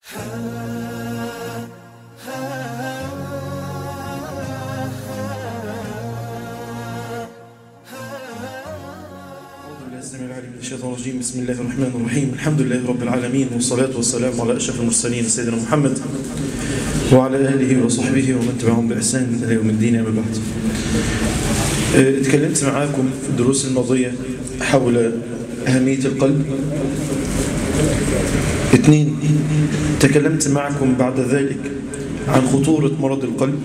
الشيطان الرجيم بسم الله الرحمن الرحيم الحمد لله رب العالمين والصلاة والسلام على أشرف المرسلين سيدنا محمد وعلى آله وصحبه ومن تبعهم بإحسان إلى يوم الدين أما بعد اه، اتكلمت معاكم في الدروس الماضية حول أهمية القلب اثنين تكلمت معكم بعد ذلك عن خطورة مرض القلب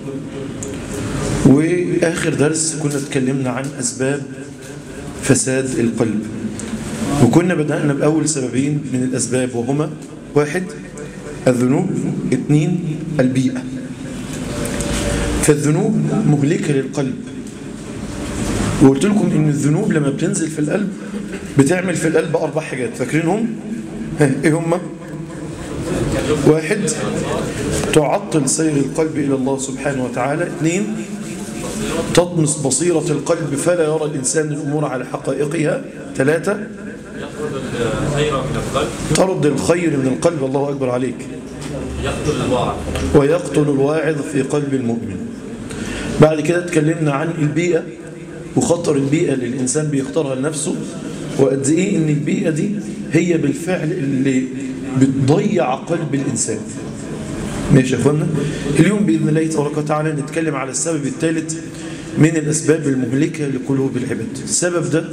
وآخر درس كنا تكلمنا عن أسباب فساد القلب وكنا بدأنا بأول سببين من الأسباب وهما واحد الذنوب اثنين البيئة فالذنوب مهلكة للقلب وقلت لكم ان الذنوب لما بتنزل في القلب بتعمل في القلب أربع حاجات فاكرينهم؟ ها، ايه هما؟ واحد تعطل سير القلب إلى الله سبحانه وتعالى اثنين تطمس بصيرة القلب فلا يرى الإنسان الأمور على حقائقها ثلاثة الخير من القلب طرد الخير من القلب الله أكبر عليك يقتل الوعد ويقتل الواعظ في قلب المؤمن بعد كده اتكلمنا عن البيئة وخطر البيئة اللي الإنسان بيختارها لنفسه وقد إيه إن البيئة دي هي بالفعل اللي بتضيع قلب الإنسان ماشي يا أخوانا اليوم بإذن الله تبارك وتعالى نتكلم على السبب الثالث من الأسباب المهلكة لقلوب العباد السبب ده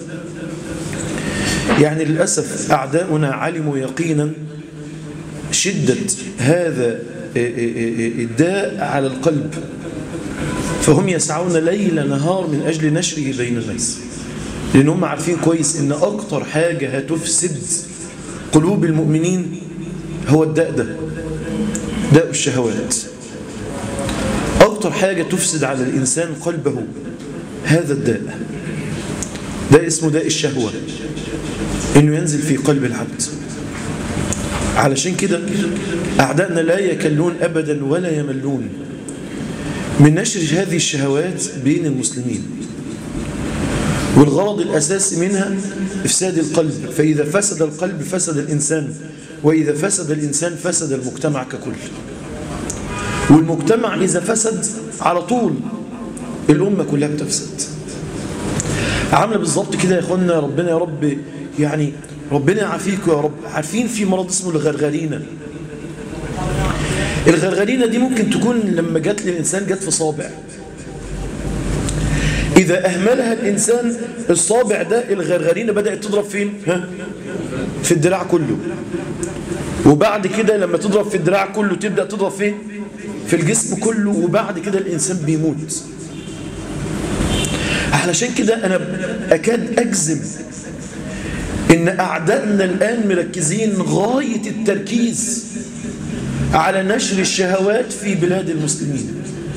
يعني للأسف أعداؤنا علموا يقينا شدة هذا الداء على القلب فهم يسعون ليل نهار من أجل نشره بين الناس لأن هم عارفين كويس إن أكتر حاجة هتفسد قلوب المؤمنين هو الداء ده داء الشهوات أكتر حاجة تفسد على الإنسان قلبه هذا الداء ده اسمه داء الشهوة إنه ينزل في قلب العبد علشان كده أعدائنا لا يكلون أبدا ولا يملون من نشر هذه الشهوات بين المسلمين والغرض الأساسي منها إفساد القلب فإذا فسد القلب فسد الإنسان وإذا فسد الإنسان فسد المجتمع ككل والمجتمع إذا فسد على طول الأمة كلها بتفسد عاملة بالظبط كده يا أخوانا ربنا يا رب يعني ربنا يعافيكم يا رب عارفين في مرض اسمه الغرغرينة الغرغرينة دي ممكن تكون لما جت للإنسان جت في صابع إذا أهملها الإنسان الصابع ده الغرغرينة بدأت تضرب فين؟ ها؟ في الدراع كله وبعد كده لما تضرب في الدراع كله تبدأ تضرب فين؟ في الجسم كله وبعد كده الإنسان بيموت علشان كده أنا أكاد أجزم إن أعدائنا الآن مركزين غاية التركيز على نشر الشهوات في بلاد المسلمين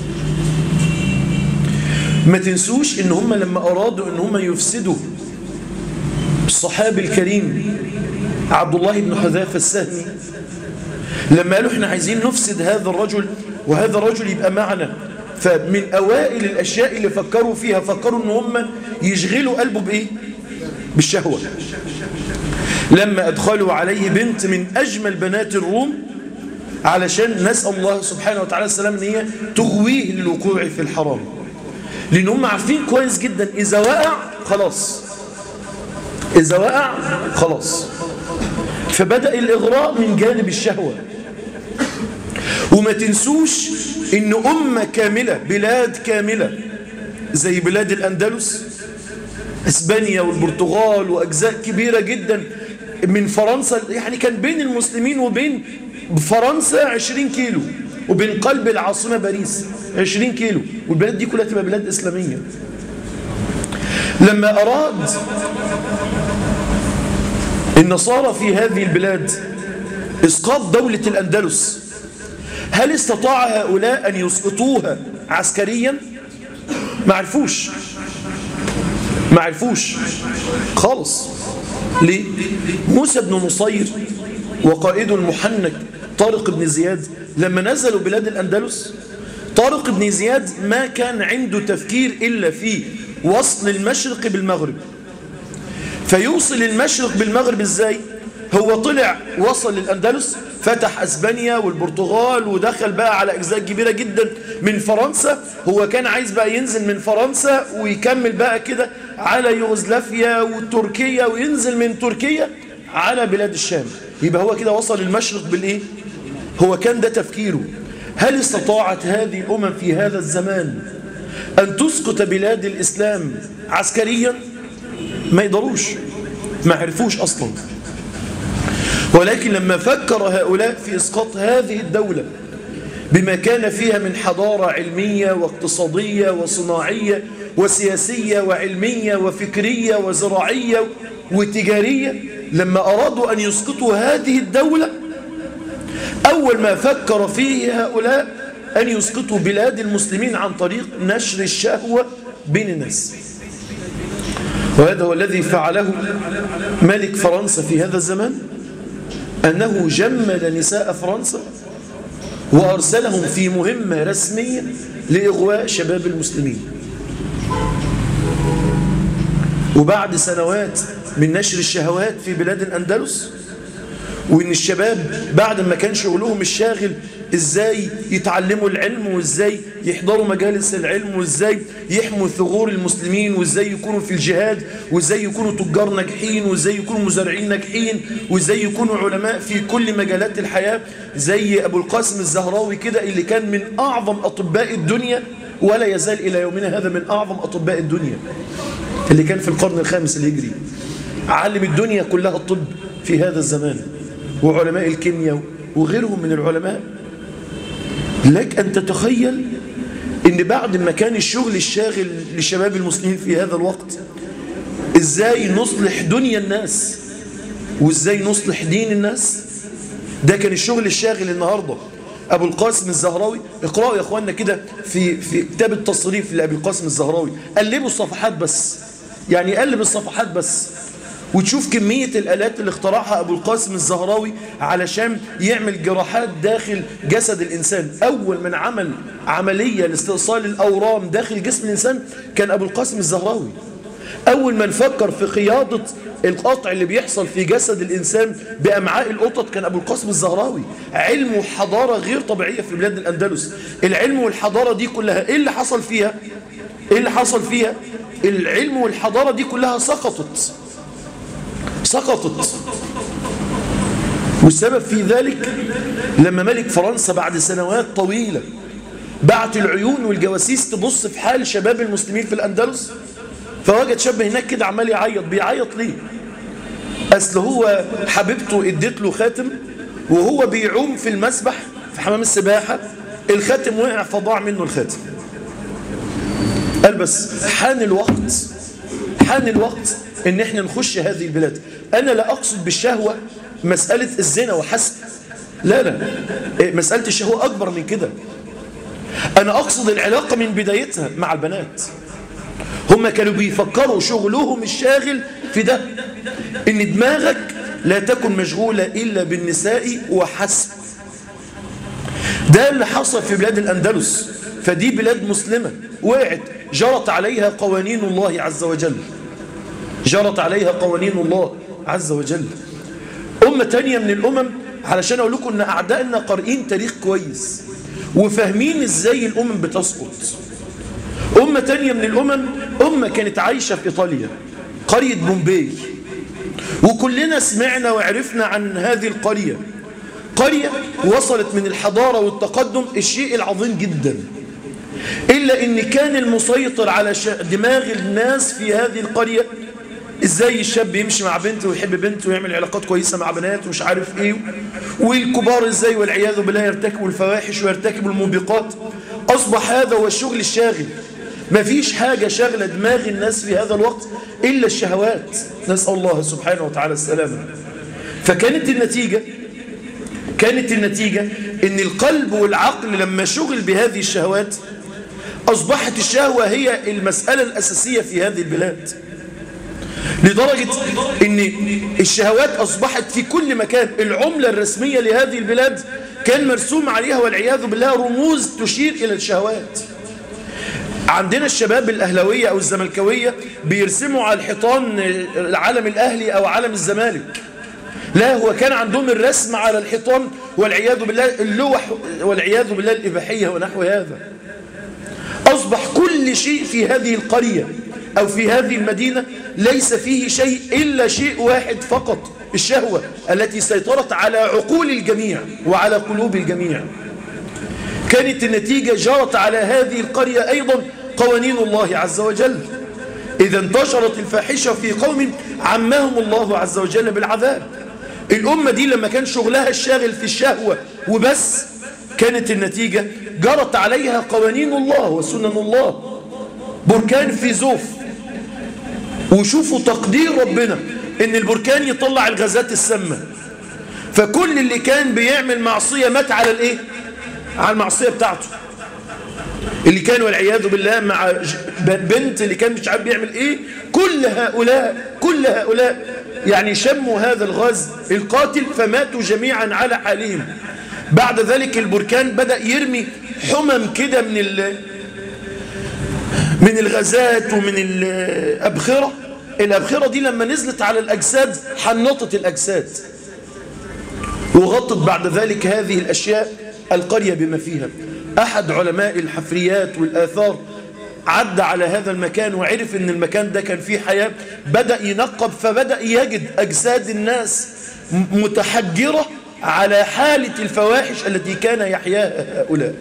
ما تنسوش إن هم لما أرادوا إن هم يفسدوا الصحابي الكريم عبد الله بن حذافة السهمي لما قالوا احنا عايزين نفسد هذا الرجل وهذا الرجل يبقى معنا فمن أوائل الأشياء اللي فكروا فيها فكروا إن هم يشغلوا قلبه بإيه؟ بالشهوة لما أدخلوا عليه بنت من أجمل بنات الروم علشان نسأل الله سبحانه وتعالى السلام ان هي تغويه للوقوع في الحرام لأن هم عارفين كويس جدا إذا وقع خلاص إذا وقع خلاص فبدأ الإغراء من جانب الشهوة وما تنسوش إن أمة كاملة بلاد كاملة زي بلاد الأندلس اسبانيا والبرتغال واجزاء كبيره جدا من فرنسا يعني كان بين المسلمين وبين فرنسا 20 كيلو وبين قلب العاصمه باريس 20 كيلو والبلاد دي كلها تبقى بلاد اسلاميه لما اراد النصارى في هذه البلاد اسقاط دوله الاندلس هل استطاع هؤلاء ان يسقطوها عسكريا ما عرفوش ما عرفوش خالص ليه موسى بن نصير وقائده المحنك طارق بن زياد لما نزلوا بلاد الأندلس طارق بن زياد ما كان عنده تفكير إلا في وصل المشرق بالمغرب فيوصل المشرق بالمغرب ازاي هو طلع وصل للأندلس فتح أسبانيا والبرتغال ودخل بقى على أجزاء كبيرة جدا من فرنسا هو كان عايز بقى ينزل من فرنسا ويكمل بقى كده على يوغوسلافيا وتركيا وينزل من تركيا على بلاد الشام يبقى هو كده وصل للمشرق بالإيه؟ هو كان ده تفكيره هل استطاعت هذه الأمم في هذا الزمان أن تسقط بلاد الإسلام عسكريا ما يقدروش ما عرفوش أصلا ولكن لما فكر هؤلاء في إسقاط هذه الدولة بما كان فيها من حضارة علمية واقتصادية وصناعية وسياسية وعلمية وفكرية وزراعية وتجارية لما أرادوا أن يسقطوا هذه الدولة أول ما فكر فيه هؤلاء أن يسقطوا بلاد المسلمين عن طريق نشر الشهوة بين الناس وهذا هو الذي فعله ملك فرنسا في هذا الزمان أنه جمل نساء فرنسا وأرسلهم في مهمة رسمية لإغواء شباب المسلمين وبعد سنوات من نشر الشهوات في بلاد الأندلس وإن الشباب بعد ما كان شغلهم الشاغل إزاي يتعلموا العلم وإزاي يحضروا مجالس العلم وإزاي يحموا ثغور المسلمين وإزاي يكونوا في الجهاد وإزاي يكونوا تجار ناجحين وإزاي يكونوا مزارعين ناجحين وإزاي يكونوا علماء في كل مجالات الحياة زي أبو القاسم الزهراوي كده اللي كان من أعظم أطباء الدنيا ولا يزال إلى يومنا هذا من أعظم أطباء الدنيا اللي كان في القرن الخامس الهجري علم الدنيا كلها الطب في هذا الزمان وعلماء الكيمياء وغيرهم من العلماء لك أن تتخيل أن بعد ما كان الشغل الشاغل لشباب المسلمين في هذا الوقت إزاي نصلح دنيا الناس وإزاي نصلح دين الناس ده كان الشغل الشاغل النهاردة أبو القاسم الزهراوي اقرأوا يا أخواننا كده في, في كتاب التصريف لأبي القاسم الزهراوي قلبوا الصفحات بس يعني قلب الصفحات بس وتشوف كمية الآلات اللي اخترعها أبو القاسم الزهراوي علشان يعمل جراحات داخل جسد الإنسان أول من عمل عملية لاستئصال الأورام داخل جسم الإنسان كان أبو القاسم الزهراوي أول من فكر في قيادة القطع اللي بيحصل في جسد الإنسان بأمعاء القطط كان أبو القاسم الزهراوي علم وحضارة غير طبيعية في بلاد الأندلس العلم والحضارة دي كلها إيه اللي حصل فيها؟ إيه اللي حصل فيها؟ العلم والحضارة دي كلها سقطت سقطت والسبب في ذلك لما ملك فرنسا بعد سنوات طويلة بعت العيون والجواسيس تبص في حال شباب المسلمين في الأندلس فوجد شاب هناك كده عمال يعيط بيعيط ليه أصل هو حبيبته ادت له خاتم وهو بيعوم في المسبح في حمام السباحة الخاتم وقع فضاع منه الخاتم قال بس حان الوقت حان الوقت ان احنا نخش هذه البلاد انا لا اقصد بالشهوة مسألة الزنا وحسب لا لا مسألة الشهوة اكبر من كده انا اقصد العلاقة من بدايتها مع البنات هم كانوا بيفكروا شغلهم الشاغل في ده ان دماغك لا تكن مشغولة الا بالنساء وحسب ده اللي حصل في بلاد الاندلس فدي بلاد مسلمة وقعت جرت عليها قوانين الله عز وجل جرت عليها قوانين الله عز وجل أمة تانية من الأمم علشان أقول لكم أن أعدائنا قارئين تاريخ كويس وفاهمين إزاي الأمم بتسقط أمة تانية من الأمم أمة كانت عايشة في إيطاليا قرية بومباي وكلنا سمعنا وعرفنا عن هذه القرية قرية وصلت من الحضارة والتقدم الشيء العظيم جدا إلا إن كان المسيطر على دماغ الناس في هذه القرية ازاي الشاب يمشي مع بنته ويحب بنته ويعمل علاقات كويسة مع بنات ومش عارف ايه والكبار ازاي والعياذ بالله يرتكبوا الفواحش ويرتكبوا الموبقات اصبح هذا هو الشغل الشاغل مفيش حاجة شاغلة دماغ الناس في هذا الوقت الا الشهوات نسأل الله سبحانه وتعالى السلامة فكانت النتيجة كانت النتيجة ان القلب والعقل لما شغل بهذه الشهوات اصبحت الشهوة هي المسألة الاساسية في هذه البلاد لدرجة ان الشهوات اصبحت في كل مكان العملة الرسمية لهذه البلاد كان مرسوم عليها والعياذ بالله رموز تشير الى الشهوات عندنا الشباب الاهلوية او الزملكاوية بيرسموا على الحيطان العلم الاهلي او علم الزمالك لا هو كان عندهم الرسم على الحيطان والعياذ بالله اللوح والعياذ بالله الإباحية ونحو هذا أصبح كل شيء في هذه القرية أو في هذه المدينة ليس فيه شيء إلا شيء واحد فقط الشهوة التي سيطرت على عقول الجميع وعلى قلوب الجميع كانت النتيجة جرت على هذه القرية أيضا قوانين الله عز وجل إذا انتشرت الفاحشة في قوم عمهم الله عز وجل بالعذاب الأمة دي لما كان شغلها الشاغل في الشهوة وبس كانت النتيجة جرت عليها قوانين الله وسنن الله بركان في زوف وشوفوا تقدير ربنا ان البركان يطلع الغازات السامة فكل اللي كان بيعمل معصية مات على الايه على المعصية بتاعته اللي كان والعياذ بالله مع بنت اللي كان مش عارف بيعمل ايه كل هؤلاء كل هؤلاء يعني شموا هذا الغاز القاتل فماتوا جميعا على حالهم بعد ذلك البركان بدأ يرمي حمم كده من ال من الغازات ومن الأبخرة الأبخرة دي لما نزلت على الأجساد حنطت الأجساد وغطت بعد ذلك هذه الأشياء القرية بما فيها أحد علماء الحفريات والآثار عدى على هذا المكان وعرف ان المكان ده كان فيه حياة بدأ ينقب فبدأ يجد أجساد الناس متحجرة على حالة الفواحش التي كان يحياها هؤلاء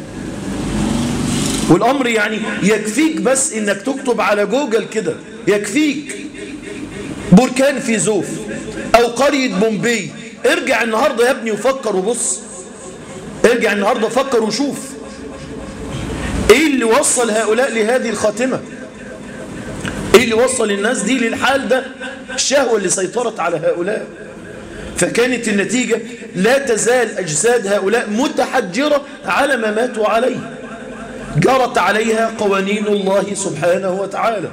والأمر يعني يكفيك بس انك تكتب على جوجل كده يكفيك بركان في زوف او قرية بومبي ارجع النهاردة يا ابني وفكر وبص ارجع النهاردة فكر وشوف ايه اللي وصل هؤلاء لهذه الخاتمة ايه اللي وصل الناس دي للحال ده الشهوة اللي سيطرت على هؤلاء فكانت النتيجة لا تزال أجساد هؤلاء متحجرة على ما ماتوا عليه جرت عليها قوانين الله سبحانه وتعالى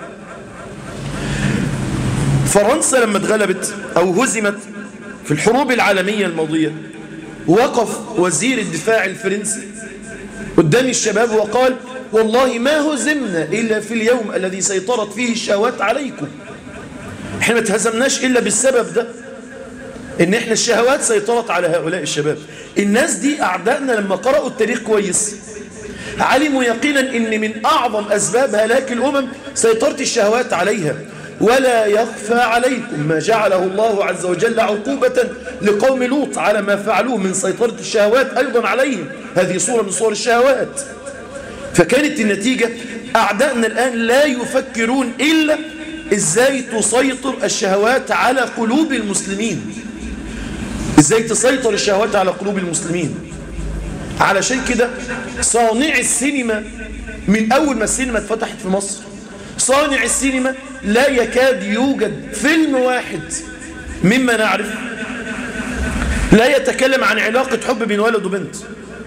فرنسا لما اتغلبت أو هزمت في الحروب العالمية الماضية وقف وزير الدفاع الفرنسي قدام الشباب وقال والله ما هزمنا إلا في اليوم الذي سيطرت فيه الشهوات عليكم احنا ما تهزمناش إلا بالسبب ده ان احنا الشهوات سيطرت على هؤلاء الشباب الناس دي أعدائنا لما قرأوا التاريخ كويس علموا يقينا ان من أعظم أسباب هلاك الأمم سيطرة الشهوات عليها ولا يخفى عليكم ما جعله الله عز وجل عقوبة لقوم لوط على ما فعلوه من سيطرة الشهوات أيضا عليهم هذه صورة من صور الشهوات فكانت النتيجة أعدائنا الآن لا يفكرون إلا إزاي تسيطر الشهوات على قلوب المسلمين إزاي تسيطر الشهوات على قلوب المسلمين علشان كده صانع السينما من أول ما السينما اتفتحت في مصر صانع السينما لا يكاد يوجد فيلم واحد مما نعرف لا يتكلم عن علاقة حب بين ولد وبنت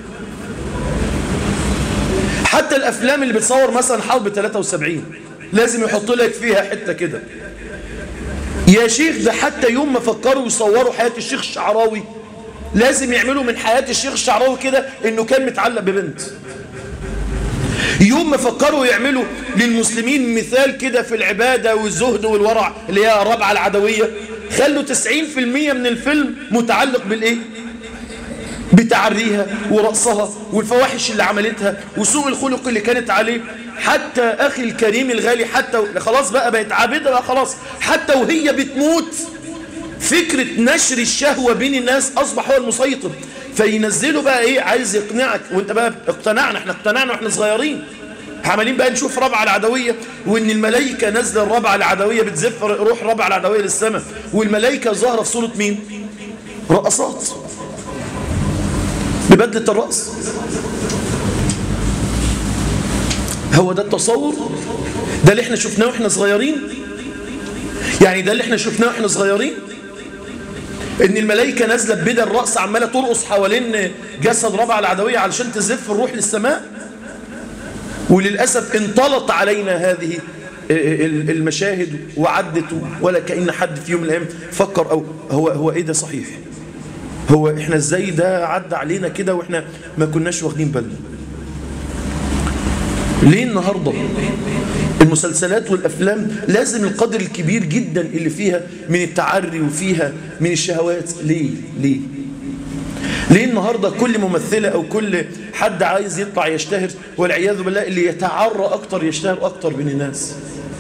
حتى الأفلام اللي بتصور مثلا حرب 73 لازم يحط لك فيها حتة كده يا شيخ ده حتى يوم ما فكروا يصوروا حياة الشيخ الشعراوي لازم يعملوا من حياة الشيخ الشعراوي كده انه كان متعلق ببنت يوم ما فكروا يعملوا للمسلمين مثال كده في العبادة والزهد والورع اللي هي الرابعة العدوية خلوا 90% من الفيلم متعلق بالايه بتعريها ورقصها والفواحش اللي عملتها وسوء الخلق اللي كانت عليه حتى أخي الكريم الغالي حتى خلاص بقى بقت عابدة بقى خلاص حتى وهي بتموت فكرة نشر الشهوة بين الناس أصبح هو المسيطر فينزلوا بقى إيه عايز يقنعك وانت بقى اقتنعنا احنا اقتنعنا واحنا صغيرين عمالين بقى نشوف ربع العدوية وان الملائكة نازله الربع العدوية بتزف روح ربع العدوية للسماء والملائكة ظاهرة في صورة مين رقصات ببدلة الرأس هو ده التصور ده اللي احنا شفناه واحنا صغيرين يعني ده اللي احنا شفناه واحنا صغيرين ان الملائكة نازلة ببدل الرأس عمالة ترقص حوالين جسد ربع العدوية علشان تزف الروح للسماء وللأسف انطلت علينا هذه المشاهد وعدت ولا كأن حد في يوم من الأيام فكر أو هو, هو ايه ده صحيح هو احنا ازاي ده عدى علينا كده واحنا ما كناش واخدين بالنا ليه النهاردة المسلسلات والأفلام لازم القدر الكبير جدا اللي فيها من التعري وفيها من الشهوات ليه ليه ليه النهاردة كل ممثلة أو كل حد عايز يطلع يشتهر والعياذ بالله اللي يتعرى أكتر يشتهر أكتر بين الناس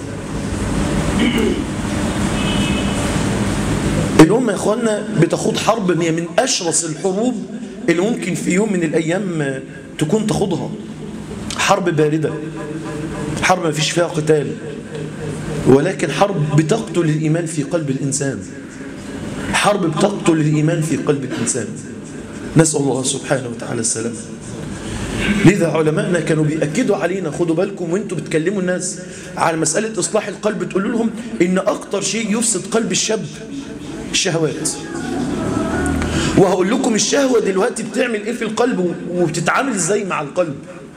الأمة يا أخوانا بتخوض حرب هي من أشرس الحروب اللي ممكن في يوم من الأيام تكون تخوضها حرب باردة حرب ما فيش فيها قتال ولكن حرب بتقتل الإيمان في قلب الإنسان حرب بتقتل الإيمان في قلب الإنسان نسأل الله سبحانه وتعالى السلام لذا علماءنا كانوا بيأكدوا علينا خدوا بالكم وانتوا بتكلموا الناس على مسألة إصلاح القلب تقولوا لهم إن أكتر شيء يفسد قلب الشاب الشهوات وهقول لكم الشهوة دلوقتي بتعمل إيه في القلب وبتتعامل إزاي مع القلب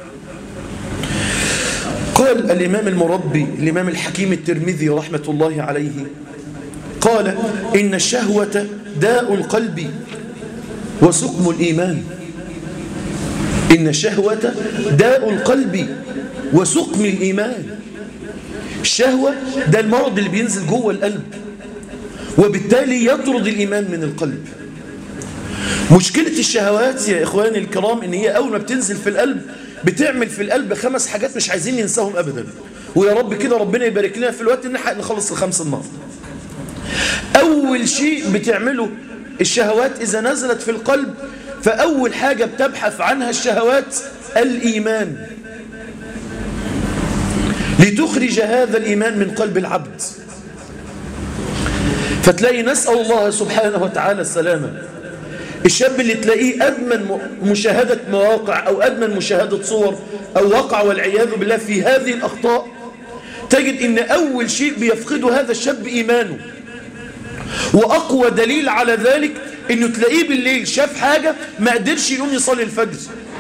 قال الإمام المربي الإمام الحكيم الترمذي رحمة الله عليه قال إن الشهوة داء القلب وسقم الإيمان إن الشهوة داء القلب وسقم الإيمان الشهوة ده المرض اللي بينزل جوه القلب وبالتالي يطرد الإيمان من القلب مشكلة الشهوات يا إخواني الكرام إن هي أول ما بتنزل في القلب بتعمل في القلب خمس حاجات مش عايزين ننساهم أبدا ويا رب كده ربنا يبارك لنا في الوقت نحق نخلص الخمس النهارده أول شيء بتعمله الشهوات إذا نزلت في القلب فأول حاجة بتبحث عنها الشهوات الإيمان لتخرج هذا الإيمان من قلب العبد فتلاقي نسأل الله سبحانه وتعالى السلامة الشاب اللي تلاقيه أدمن مشاهدة مواقع أو أدمن مشاهدة صور أو وقع والعياذ بالله في هذه الأخطاء تجد إن أول شيء بيفقده هذا الشاب إيمانه وأقوى دليل على ذلك إنه تلاقيه بالليل شاف حاجة ما قدرش يقوم يصلي الفجر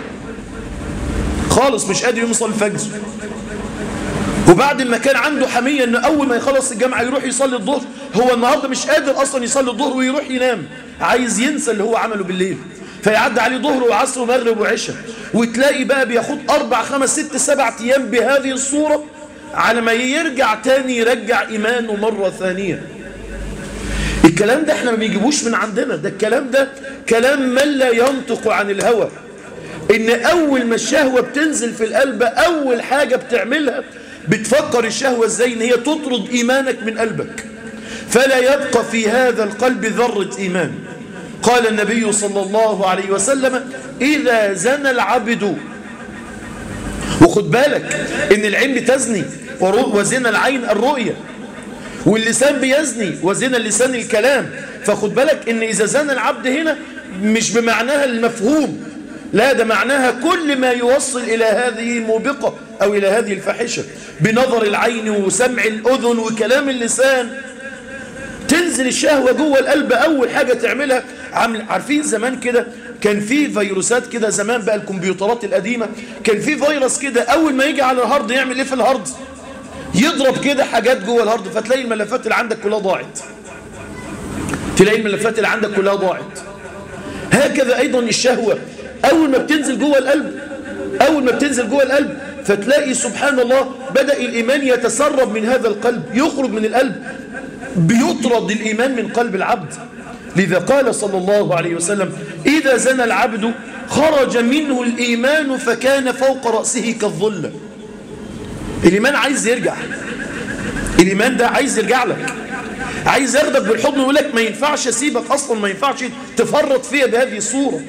خالص مش قادر يقوم يصلي الفجر وبعد ما كان عنده حمية ان اول ما يخلص الجامعة يروح يصلي الظهر هو النهاردة مش قادر اصلا يصلي الظهر ويروح ينام عايز ينسى اللي هو عمله بالليل فيعدي عليه ظهر وعصر ومغرب وعشاء وتلاقي بقى بياخد اربع خمس ست سبع ايام بهذه الصورة على ما يرجع تاني يرجع ايمانه مرة ثانية الكلام ده احنا ما بيجيبوش من عندنا ده الكلام ده كلام من لا ينطق عن الهوى ان اول ما الشهوة بتنزل في القلب اول حاجة بتعملها بتفكر الشهوة ازاي ان هي تطرد ايمانك من قلبك فلا يبقى في هذا القلب ذرة ايمان قال النبي صلى الله عليه وسلم اذا زنى العبد وخد بالك ان العين بتزني وزنا العين الرؤية واللسان بيزني وزنا اللسان الكلام فخد بالك ان اذا زنى العبد هنا مش بمعناها المفهوم لا ده معناها كل ما يوصل إلى هذه الموبقة أو إلى هذه الفاحشة بنظر العين وسمع الأذن وكلام اللسان تنزل الشهوة جوه القلب أول حاجة تعملها عامل عارفين زمان كده كان في فيروسات كده زمان بقى الكمبيوترات القديمة كان في فيروس كده أول ما يجي على الهارد يعمل إيه في الهارد يضرب كده حاجات جوه الهارد فتلاقي الملفات اللي عندك كلها ضاعت تلاقي الملفات اللي عندك كلها ضاعت هكذا أيضا الشهوة أول ما بتنزل جوه القلب أول ما بتنزل جوه القلب فتلاقي سبحان الله بدأ الإيمان يتسرب من هذا القلب يخرج من القلب بيطرد الإيمان من قلب العبد لذا قال صلى الله عليه وسلم إذا زنى العبد خرج منه الإيمان فكان فوق رأسه كالظلة الإيمان عايز يرجع الإيمان ده عايز يرجع لك عايز ياخدك بالحضن ويقول لك ما ينفعش أسيبك أصلا ما ينفعش تفرط فيها بهذه الصورة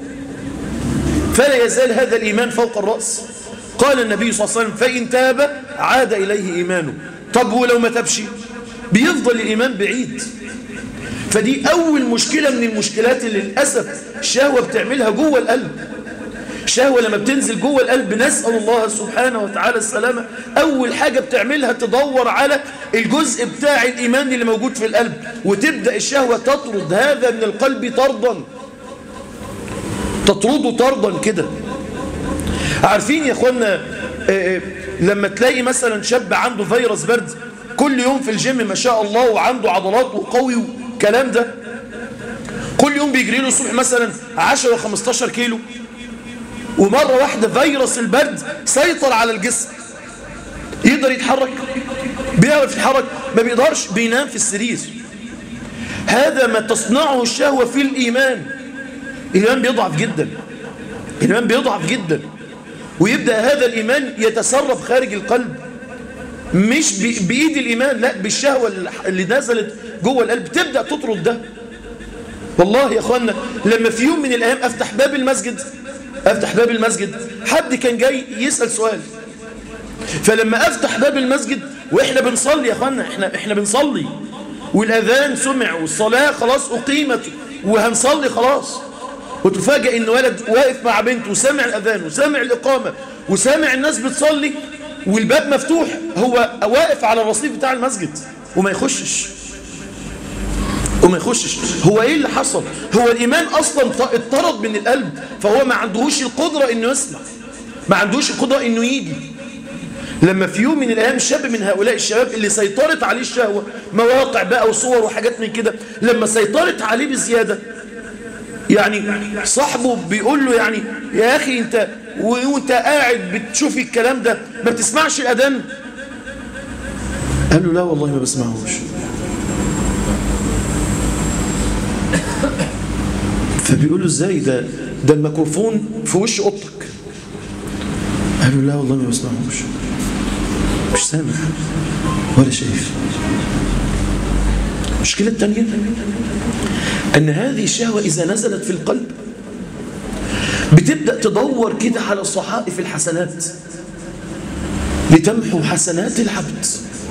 فلا يزال هذا الإيمان فوق الرأس قال النبي صلى الله عليه وسلم فإن تاب عاد إليه إيمانه طب ولو ما تبشي بيفضل الإيمان بعيد فدي أول مشكلة من المشكلات اللي للأسف الشهوة بتعملها جوه القلب الشهوة لما بتنزل جوه القلب نسأل الله سبحانه وتعالى السلامة أول حاجة بتعملها تدور على الجزء بتاع الإيمان اللي موجود في القلب وتبدأ الشهوة تطرد هذا من القلب طردا تطرده طردا كده عارفين يا اخوانا لما تلاقي مثلا شاب عنده فيروس برد كل يوم في الجيم ما شاء الله وعنده عضلات وقوي والكلام ده كل يوم بيجري له الصبح مثلا 10 15 كيلو ومرة واحدة فيروس البرد سيطر على الجسم يقدر يتحرك بيعرف يتحرك ما بيقدرش بينام في السرير هذا ما تصنعه الشهوة في الإيمان الإيمان بيضعف جدا الإيمان بيضعف جدا ويبدأ هذا الإيمان يتسرب خارج القلب مش بإيد الإيمان لا بالشهوة اللي نزلت جوه القلب تبدأ تطرد ده والله يا أخوانا لما في يوم من الأيام أفتح باب المسجد أفتح باب المسجد حد كان جاي يسأل سؤال فلما أفتح باب المسجد وإحنا بنصلي يا أخوانا إحنا, إحنا بنصلي والأذان سمع والصلاة خلاص أقيمت وهنصلي خلاص وتفاجئ إن ولد واقف مع بنته وسامع الأذان وسامع الإقامة وسامع الناس بتصلي والباب مفتوح هو واقف على الرصيف بتاع المسجد وما يخشش وما يخشش هو ايه اللي حصل هو الايمان اصلا اتطرد من القلب فهو ما عندهوش القدرة انه يسمع ما عندهوش القدرة انه يجي لما في يوم من الايام شاب من هؤلاء الشباب اللي سيطرت عليه الشهوة مواقع بقى وصور وحاجات من كده لما سيطرت عليه بزيادة يعني صاحبه بيقول له يعني يا اخي انت وانت قاعد بتشوف الكلام ده ما بتسمعش الاذان قال له لا والله ما بسمعهوش فبيقول له ازاي ده ده الميكروفون في وش اوضتك قال له لا والله ما بسمعهوش مش سامع ولا شايف المشكلة الثانية أن هذه الشهوة إذا نزلت في القلب بتبدأ تدور كده على صحائف الحسنات لتمحو حسنات العبد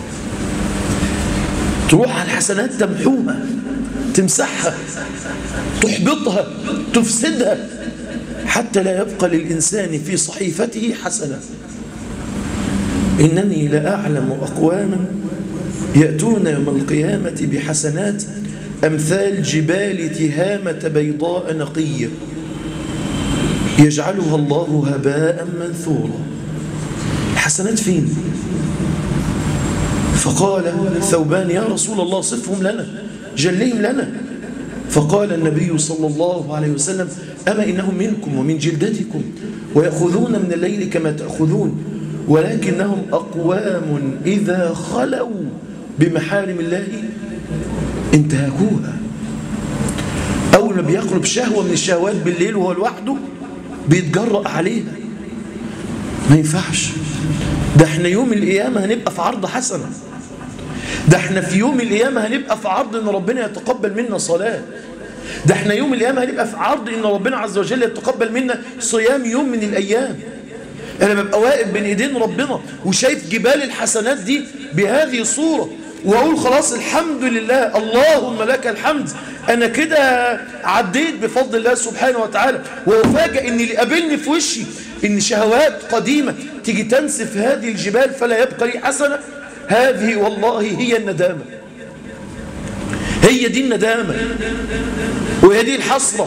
تروح على الحسنات تمحوها تمسحها تحبطها تفسدها حتى لا يبقى للإنسان في صحيفته حسنة إنني لأعلم أقواما يأتون يوم القيامة بحسنات أمثال جبال تهامة بيضاء نقية يجعلها الله هباء منثورا الحسنات فين فقال ثوبان يا رسول الله صفهم لنا جليهم لنا فقال النبي صلى الله عليه وسلم أما إنهم منكم ومن جلدتكم ويأخذون من الليل كما تأخذون ولكنهم أقوام إذا خلوا بمحارم الله انتهكوها أول ما بيقرب شهوة من الشهوات بالليل وهو لوحده بيتجرأ عليها ما ينفعش ده احنا يوم القيامة هنبقى في عرض حسنة ده احنا في يوم القيامة هنبقى في عرض ان ربنا يتقبل منا صلاة ده احنا يوم القيامة هنبقى في عرض ان ربنا عز وجل يتقبل منا صيام يوم من الايام انا ببقى واقف بين ايدين ربنا وشايف جبال الحسنات دي بهذه الصورة واقول خلاص الحمد لله اللهم لك الحمد انا كده عديت بفضل الله سبحانه وتعالى وافاجئ ان اللي قابلني في وشي ان شهوات قديمة تيجي تنسف هذه الجبال فلا يبقى لي حسنة هذه والله هي الندامة هي دي الندامة وهي دي الحسرة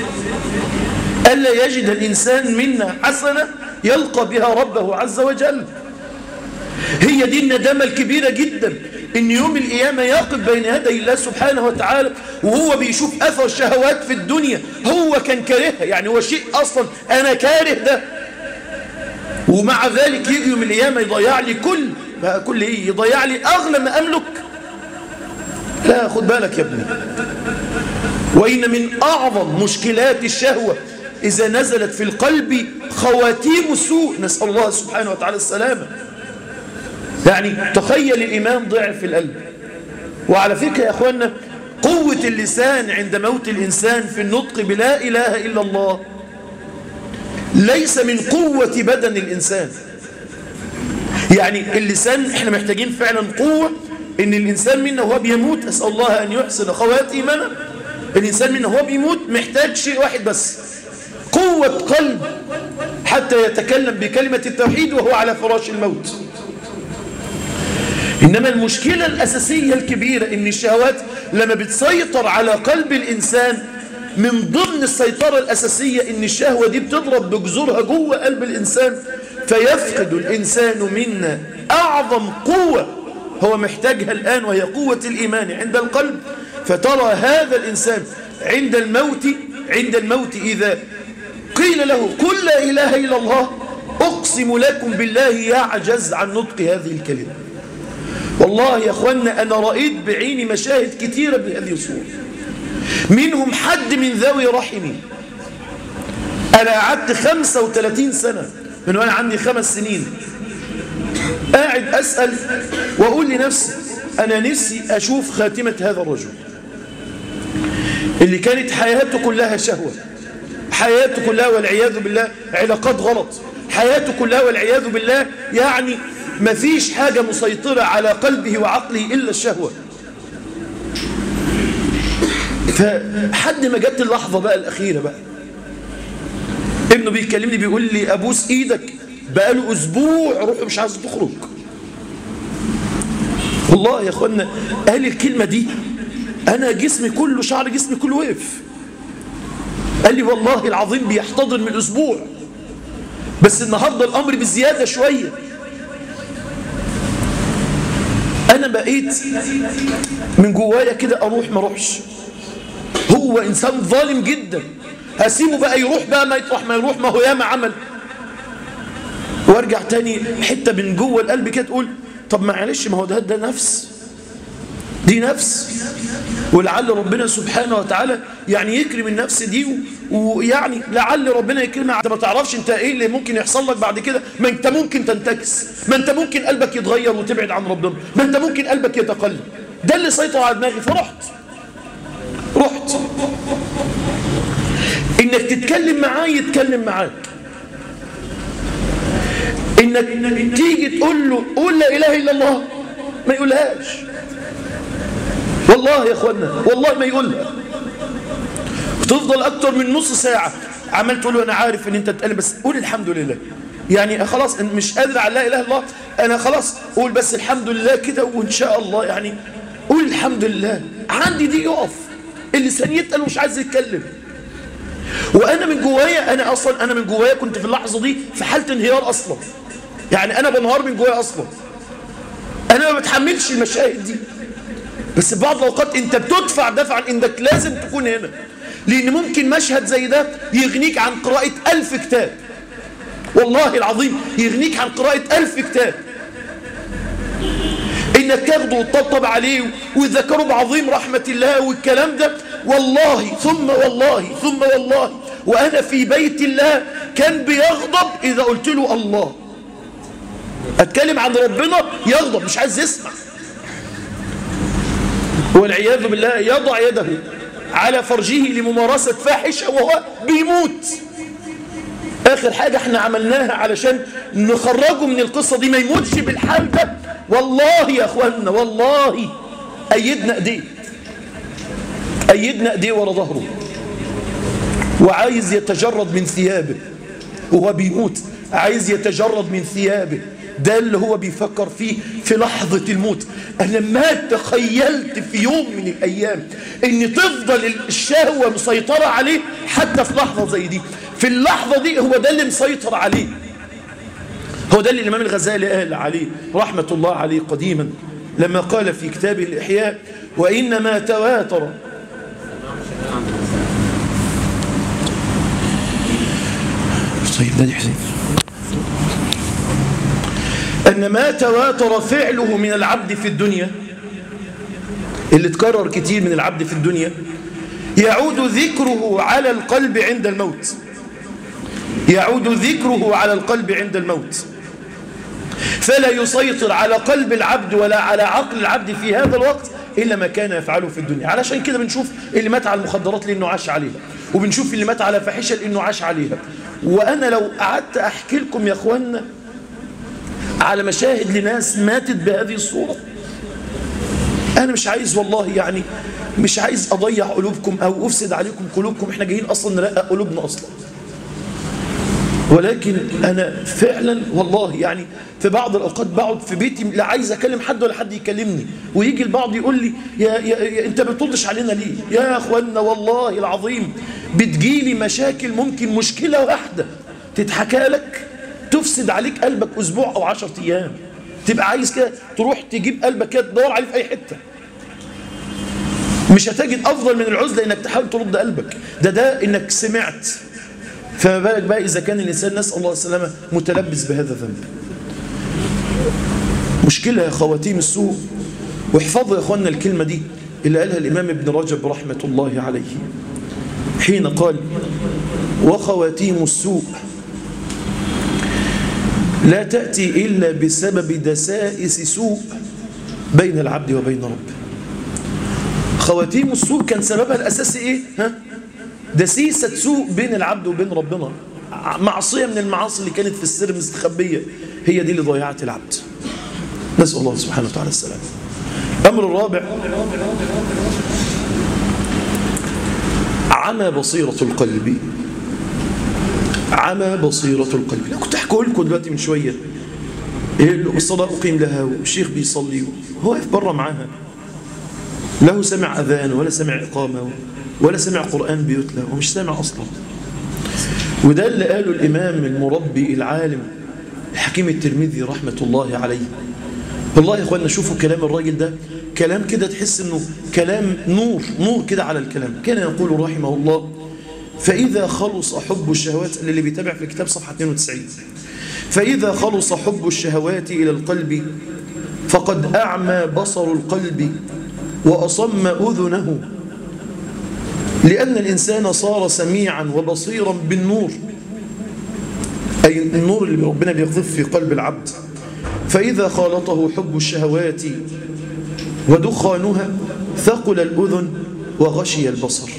ألا يجد الإنسان منا حسنة يلقى بها ربه عز وجل هي دي الندامة الكبيرة جدا ان يوم القيامة يقف بين يدي الله سبحانه وتعالى وهو بيشوف اثر شهوات في الدنيا هو كان كارهها يعني هو شيء اصلا انا كاره ده ومع ذلك يجي يوم القيامة يضيع لي كل بقى كل ايه يضيع لي اغلى ما املك لا خد بالك يا ابني وإن من أعظم مشكلات الشهوة إذا نزلت في القلب خواتيم السوء نسأل الله سبحانه وتعالى السلامة يعني تخيل الإيمان ضعف في القلب وعلى فكرة يا أخوانا قوة اللسان عند موت الإنسان في النطق بلا إله إلا الله ليس من قوة بدن الإنسان يعني اللسان احنا محتاجين فعلا قوة ان الإنسان منا وهو بيموت أسأل الله أن يحسن خواتيمنا الإنسان منا وهو بيموت محتاج شيء واحد بس قوة قلب حتى يتكلم بكلمة التوحيد وهو على فراش الموت إنما المشكلة الأساسية الكبيرة إن الشهوات لما بتسيطر على قلب الإنسان من ضمن السيطرة الأساسية إن الشهوة دي بتضرب بجذورها جوه قلب الإنسان فيفقد الإنسان منا أعظم قوة هو محتاجها الآن وهي قوة الإيمان عند القلب فترى هذا الإنسان عند الموت عند الموت إذا قيل له قل لا إله إلا الله أقسم لكم بالله يعجز عن نطق هذه الكلمة والله يا أخوانا أنا رأيت بعيني مشاهد كثيرة بهذه الصورة منهم حد من ذوي رحمي أنا قعدت 35 سنة من وأنا عندي خمس سنين قاعد أسأل وأقول لنفسي أنا نفسي أشوف خاتمة هذا الرجل اللي كانت حياته كلها شهوة حياته كلها والعياذ بالله علاقات غلط حياته كلها والعياذ بالله يعني ما فيش حاجة مسيطرة على قلبه وعقله إلا الشهوة فحد ما جت اللحظة بقى الأخيرة بقى ابنه بيكلمني بيقول لي أبوس إيدك بقاله أسبوع روحه مش عايز تخرج والله يا أخوانا قال الكلمة دي أنا جسمي كله شعر جسمي كله وقف قال لي والله العظيم بيحتضر من أسبوع بس النهاردة الأمر بزيادة شوية أنا بقيت من جوايا كده أروح ما أروحش هو إنسان ظالم جدا هسيبه بقى يروح بقى ما يطرح ما يروح ما هو ياما عمل وارجع تاني حتة من جوه القلب كده تقول طب معلش ما هو ده ده نفس دي نفس ولعل ربنا سبحانه وتعالى يعني يكرم النفس دي ويعني لعل ربنا يكرمها انت ما تعرفش انت ايه اللي ممكن يحصل لك بعد كده ما انت ممكن تنتكس ما انت ممكن قلبك يتغير وتبعد عن ربنا ما انت ممكن قلبك يتقلب ده اللي سيطر على دماغي فرحت رحت انك تتكلم معاه يتكلم معاك انك تيجي تقول له قول لا اله الا الله ما يقولهاش والله يا اخوانا والله ما يقولها تفضل اكتر من نص ساعة عمال تقول له انا عارف ان انت تتقلب بس قول الحمد لله يعني خلاص مش قادر على لا اله الا الله انا خلاص قول بس الحمد لله كده وان شاء الله يعني قول الحمد لله عندي دي يقف اللسان يتقل ومش عايز يتكلم وانا من جوايا انا اصلا انا من جوايا كنت في اللحظه دي في حاله انهيار اصلا يعني انا بنهار من جوايا اصلا انا ما بتحملش المشاهد دي بس في بعض الاوقات انت بتدفع دفعا انك لازم تكون هنا لان ممكن مشهد زي ده يغنيك عن قراءه ألف كتاب والله العظيم يغنيك عن قراءه ألف كتاب انك تاخده وتطبطب عليه وتذكره بعظيم رحمه الله والكلام ده والله ثم والله ثم والله وانا في بيت الله كان بيغضب اذا قلت له الله اتكلم عن ربنا يغضب مش عايز يسمع والعياذ بالله يضع يده على فرجه لممارسة فاحشة وهو بيموت آخر حاجة احنا عملناها علشان نخرجه من القصة دي ما يموتش بالحال ده والله يا اخوانا والله أيدنا ايديه أيدنا ايديه ورا ظهره وعايز يتجرد من ثيابه وهو بيموت عايز يتجرد من ثيابه ده اللي هو بيفكر فيه في لحظة الموت أنا ما تخيلت في يوم من الأيام أن تفضل الشهوة مسيطرة عليه حتى في لحظة زي دي في اللحظة دي هو ده اللي مسيطر عليه هو ده اللي الإمام الغزالي قال عليه رحمة الله عليه قديما لما قال في كتابه الإحياء وإنما تواتر طيب نادي حسين أن ما تواتر فعله من العبد في الدنيا اللي تكرر كتير من العبد في الدنيا يعود ذكره على القلب عند الموت يعود ذكره على القلب عند الموت فلا يسيطر على قلب العبد ولا على عقل العبد في هذا الوقت إلا ما كان يفعله في الدنيا علشان كده بنشوف اللي مات على المخدرات لأنه عاش عليها وبنشوف اللي مات على فاحشة لأنه عاش عليها وأنا لو قعدت أحكي لكم يا أخوانا على مشاهد لناس ماتت بهذه الصورة أنا مش عايز والله يعني مش عايز أضيع قلوبكم أو أفسد عليكم قلوبكم إحنا جايين أصلا نرقق قلوبنا أصلا ولكن أنا فعلا والله يعني في بعض الأوقات بقعد في بيتي لا عايز أكلم حد ولا حد يكلمني ويجي البعض يقول لي يا, يا, يا أنت ما بتردش علينا ليه يا أخوانا والله العظيم بتجيلي مشاكل ممكن مشكلة واحدة تتحكى لك تفسد عليك قلبك أسبوع أو عشرة أيام تبقى عايز كده تروح تجيب قلبك كده تدور عليه في أي حتة مش هتجد أفضل من العزلة إنك تحاول ترد قلبك ده ده إنك سمعت فما بالك بقى إذا كان الإنسان نسأل الله السلامة متلبس بهذا الذنب مشكلة يا خواتيم السوء واحفظوا يا أخوانا الكلمة دي اللي قالها الإمام ابن رجب رحمة الله عليه حين قال وخواتيم السوء لا تأتي إلا بسبب دسائس سوء بين العبد وبين ربه خواتيم السوء كان سببها الأساسي إيه؟ ها؟ دسيسة سوء بين العبد وبين ربنا معصية من المعاصي اللي كانت في السر مستخبية هي دي اللي ضيعت العبد نسأل الله سبحانه وتعالى السلام أمر الرابع عمى بصيرة القلب عمى بصيرة القلب لا كنت أحكي لكم دلوقتي من شوية الصلاة أقيم لها والشيخ بيصلي هو واقف بره معاها له سمع أذان ولا سمع إقامة ولا سمع قرآن بيتلى ومش سامع أصلا وده اللي قاله الإمام المربي العالم الحكيم الترمذي رحمة الله عليه والله يا اخوانا شوفوا كلام الراجل ده كلام كده تحس انه كلام نور نور كده على الكلام كان يقول رحمه الله فإذا خلص حب الشهوات اللي بيتابع في الكتاب صفحة 92 فإذا خلص حب الشهوات إلى القلب فقد أعمى بصر القلب وأصم أذنه لأن الإنسان صار سميعا وبصيرا بالنور أي النور اللي ربنا بيقذف في قلب العبد فإذا خالطه حب الشهوات ودخانها ثقل الأذن وغشي البصر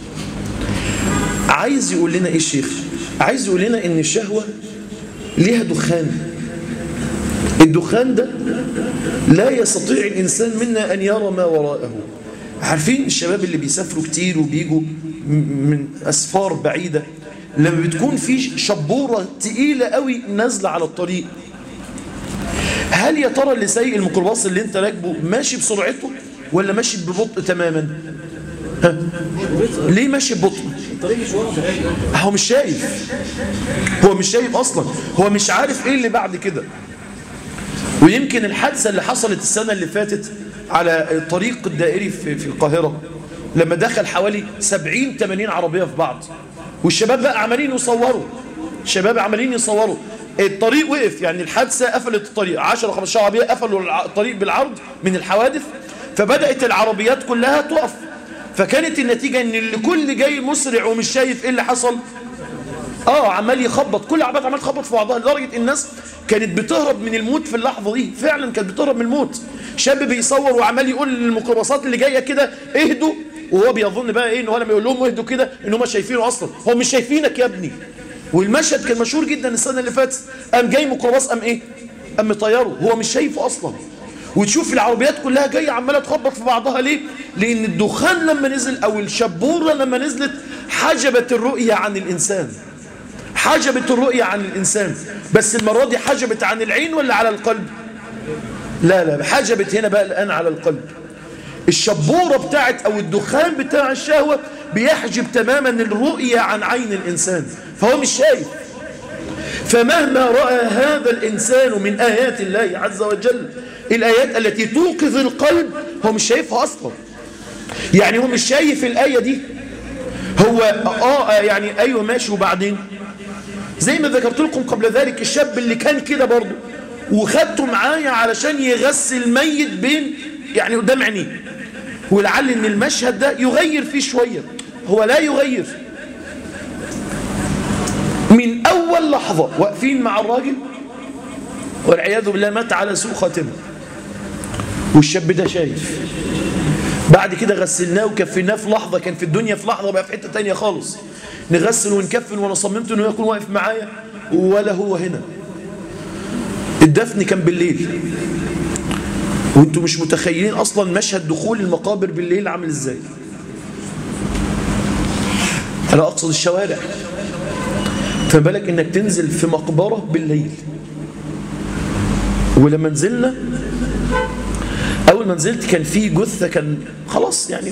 عايز يقول لنا إيه الشيخ عايز يقول لنا إن الشهوة ليها دخان الدخان ده لا يستطيع الإنسان منا أن يرى ما وراءه عارفين الشباب اللي بيسافروا كتير وبيجوا من أسفار بعيدة لما بتكون في شبورة تقيلة قوي نازلة على الطريق هل يا ترى اللي سايق الميكروباص اللي انت راكبه ماشي بسرعته ولا ماشي ببطء تماما ها؟ ليه ماشي ببطء هو مش شايف هو مش شايف اصلا هو مش عارف ايه اللي بعد كده ويمكن الحادثة اللي حصلت السنة اللي فاتت على الطريق الدائري في, في القاهرة لما دخل حوالي 70 80 عربية في بعض والشباب بقى عمالين يصوروا الشباب عمالين يصوروا الطريق وقف يعني الحادثة قفلت الطريق 10 15 عربية قفلوا الطريق بالعرض من الحوادث فبدأت العربيات كلها تقف فكانت النتيجة ان اللي كل جاي مسرع ومش شايف ايه اللي حصل اه عمال يخبط كل العربيات عمال تخبط في بعضها لدرجة الناس كانت بتهرب من الموت في اللحظة دي فعلا كانت بتهرب من الموت شاب بيصور وعمال يقول للميكروباصات اللي جايه كده اهدوا وهو بيظن بقى ايه ان هو لما يقول لهم اهدوا كده ان هم شايفينه اصلا هو مش شايفينك يا ابني والمشهد كان مشهور جدا السنه اللي فاتت قام جاي ميكروباص قام ايه قام مطيره هو مش شايفه اصلا وتشوف العربيات كلها جايه عماله تخبط في بعضها ليه لان الدخان لما نزل او الشبوره لما نزلت حجبت الرؤيه عن الانسان حجبت الرؤيه عن الانسان بس المره دي حجبت عن العين ولا على القلب لا لا حجبت هنا بقى الآن على القلب الشبورة بتاعت أو الدخان بتاع الشهوة بيحجب تماما الرؤية عن عين الإنسان فهو مش شايف فمهما رأى هذا الإنسان من آيات الله عز وجل الآيات التي توقظ القلب هو مش شايفها أصلا يعني هو مش شايف الآية دي هو آه يعني أيوة ماشي وبعدين زي ما ذكرت لكم قبل ذلك الشاب اللي كان كده برضه وخدته معايا علشان يغسل ميت بين يعني قدام عينيه ولعل ان المشهد ده يغير فيه شوية هو لا يغير من اول لحظة واقفين مع الراجل والعياذ بالله مات على سوء خاتمه والشاب ده شايف بعد كده غسلناه وكفيناه في لحظة كان في الدنيا في لحظة بقى في حتة تانية خالص نغسل ونكفن وانا صممت انه يكون واقف معايا ولا هو هنا الدفن كان بالليل وانتم مش متخيلين اصلا مشهد دخول المقابر بالليل عامل ازاي انا اقصد الشوارع فما بالك انك تنزل في مقبرة بالليل ولما نزلنا اول ما نزلت كان في جثة كان خلاص يعني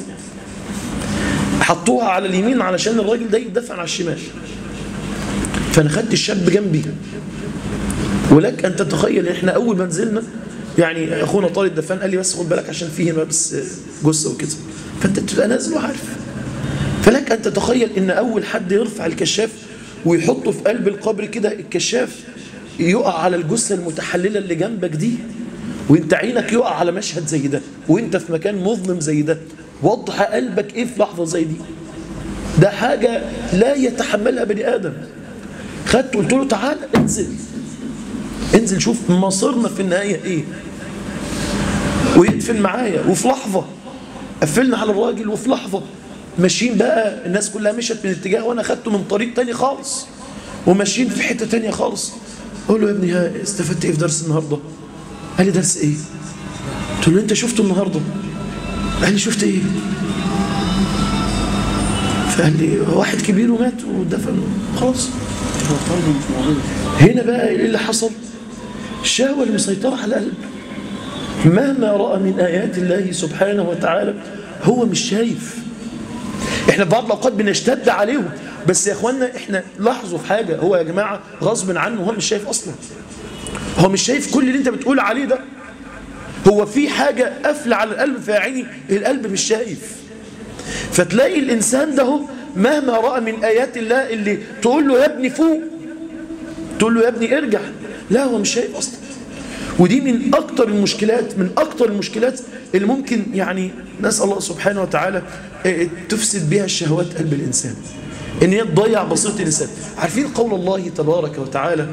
حطوها على اليمين علشان الراجل ده يدفن على الشمال فانا خدت الشاب جنبي ولك أن تتخيل إحنا أول ما نزلنا يعني أخونا طارق دفان قال لي بس خد بالك عشان فيه هنا بس جثة وكده فأنت تبقى نازل وعارف فلك أن تتخيل إن أول حد يرفع الكشاف ويحطه في قلب القبر كده الكشاف يقع على الجثة المتحللة اللي جنبك دي وانت عينك يقع على مشهد زي ده وانت في مكان مظلم زي ده وضح قلبك ايه في لحظة زي دي ده حاجة لا يتحملها بني آدم خدت قلت له تعال انزل انزل شوف مصيرنا في النهاية ايه ويدفن معايا وفي لحظة قفلنا على الراجل وفي لحظة ماشيين بقى الناس كلها مشت من اتجاه وانا خدته من طريق تاني خالص وماشيين في حتة تانية خالص اقول له يا ابني ها استفدت ايه في درس النهاردة قال لي درس ايه قلت له انت شفته النهاردة قال لي شفت ايه فقال لي واحد كبير ومات ودفن خلاص هنا بقى ايه اللي حصل الشهوة المسيطرة على القلب مهما رأى من آيات الله سبحانه وتعالى هو مش شايف احنا في بعض الأوقات بنشتد عليهم بس يا اخوانا احنا لاحظوا في حاجة هو يا جماعة غصب عنه هو مش شايف أصلا هو مش شايف كل اللي انت بتقول عليه ده هو في حاجة قافلة على القلب في عيني القلب مش شايف فتلاقي الإنسان ده هو مهما رأى من آيات الله اللي تقول له يا ابني فوق تقول له يا ابني ارجع لا هو مش شايف أصلا ودي من أكتر المشكلات من أكتر المشكلات اللي ممكن يعني نسأل الله سبحانه وتعالى تفسد بها الشهوات قلب الإنسان إن هي تضيع بصيرة الإنسان عارفين قول الله تبارك وتعالى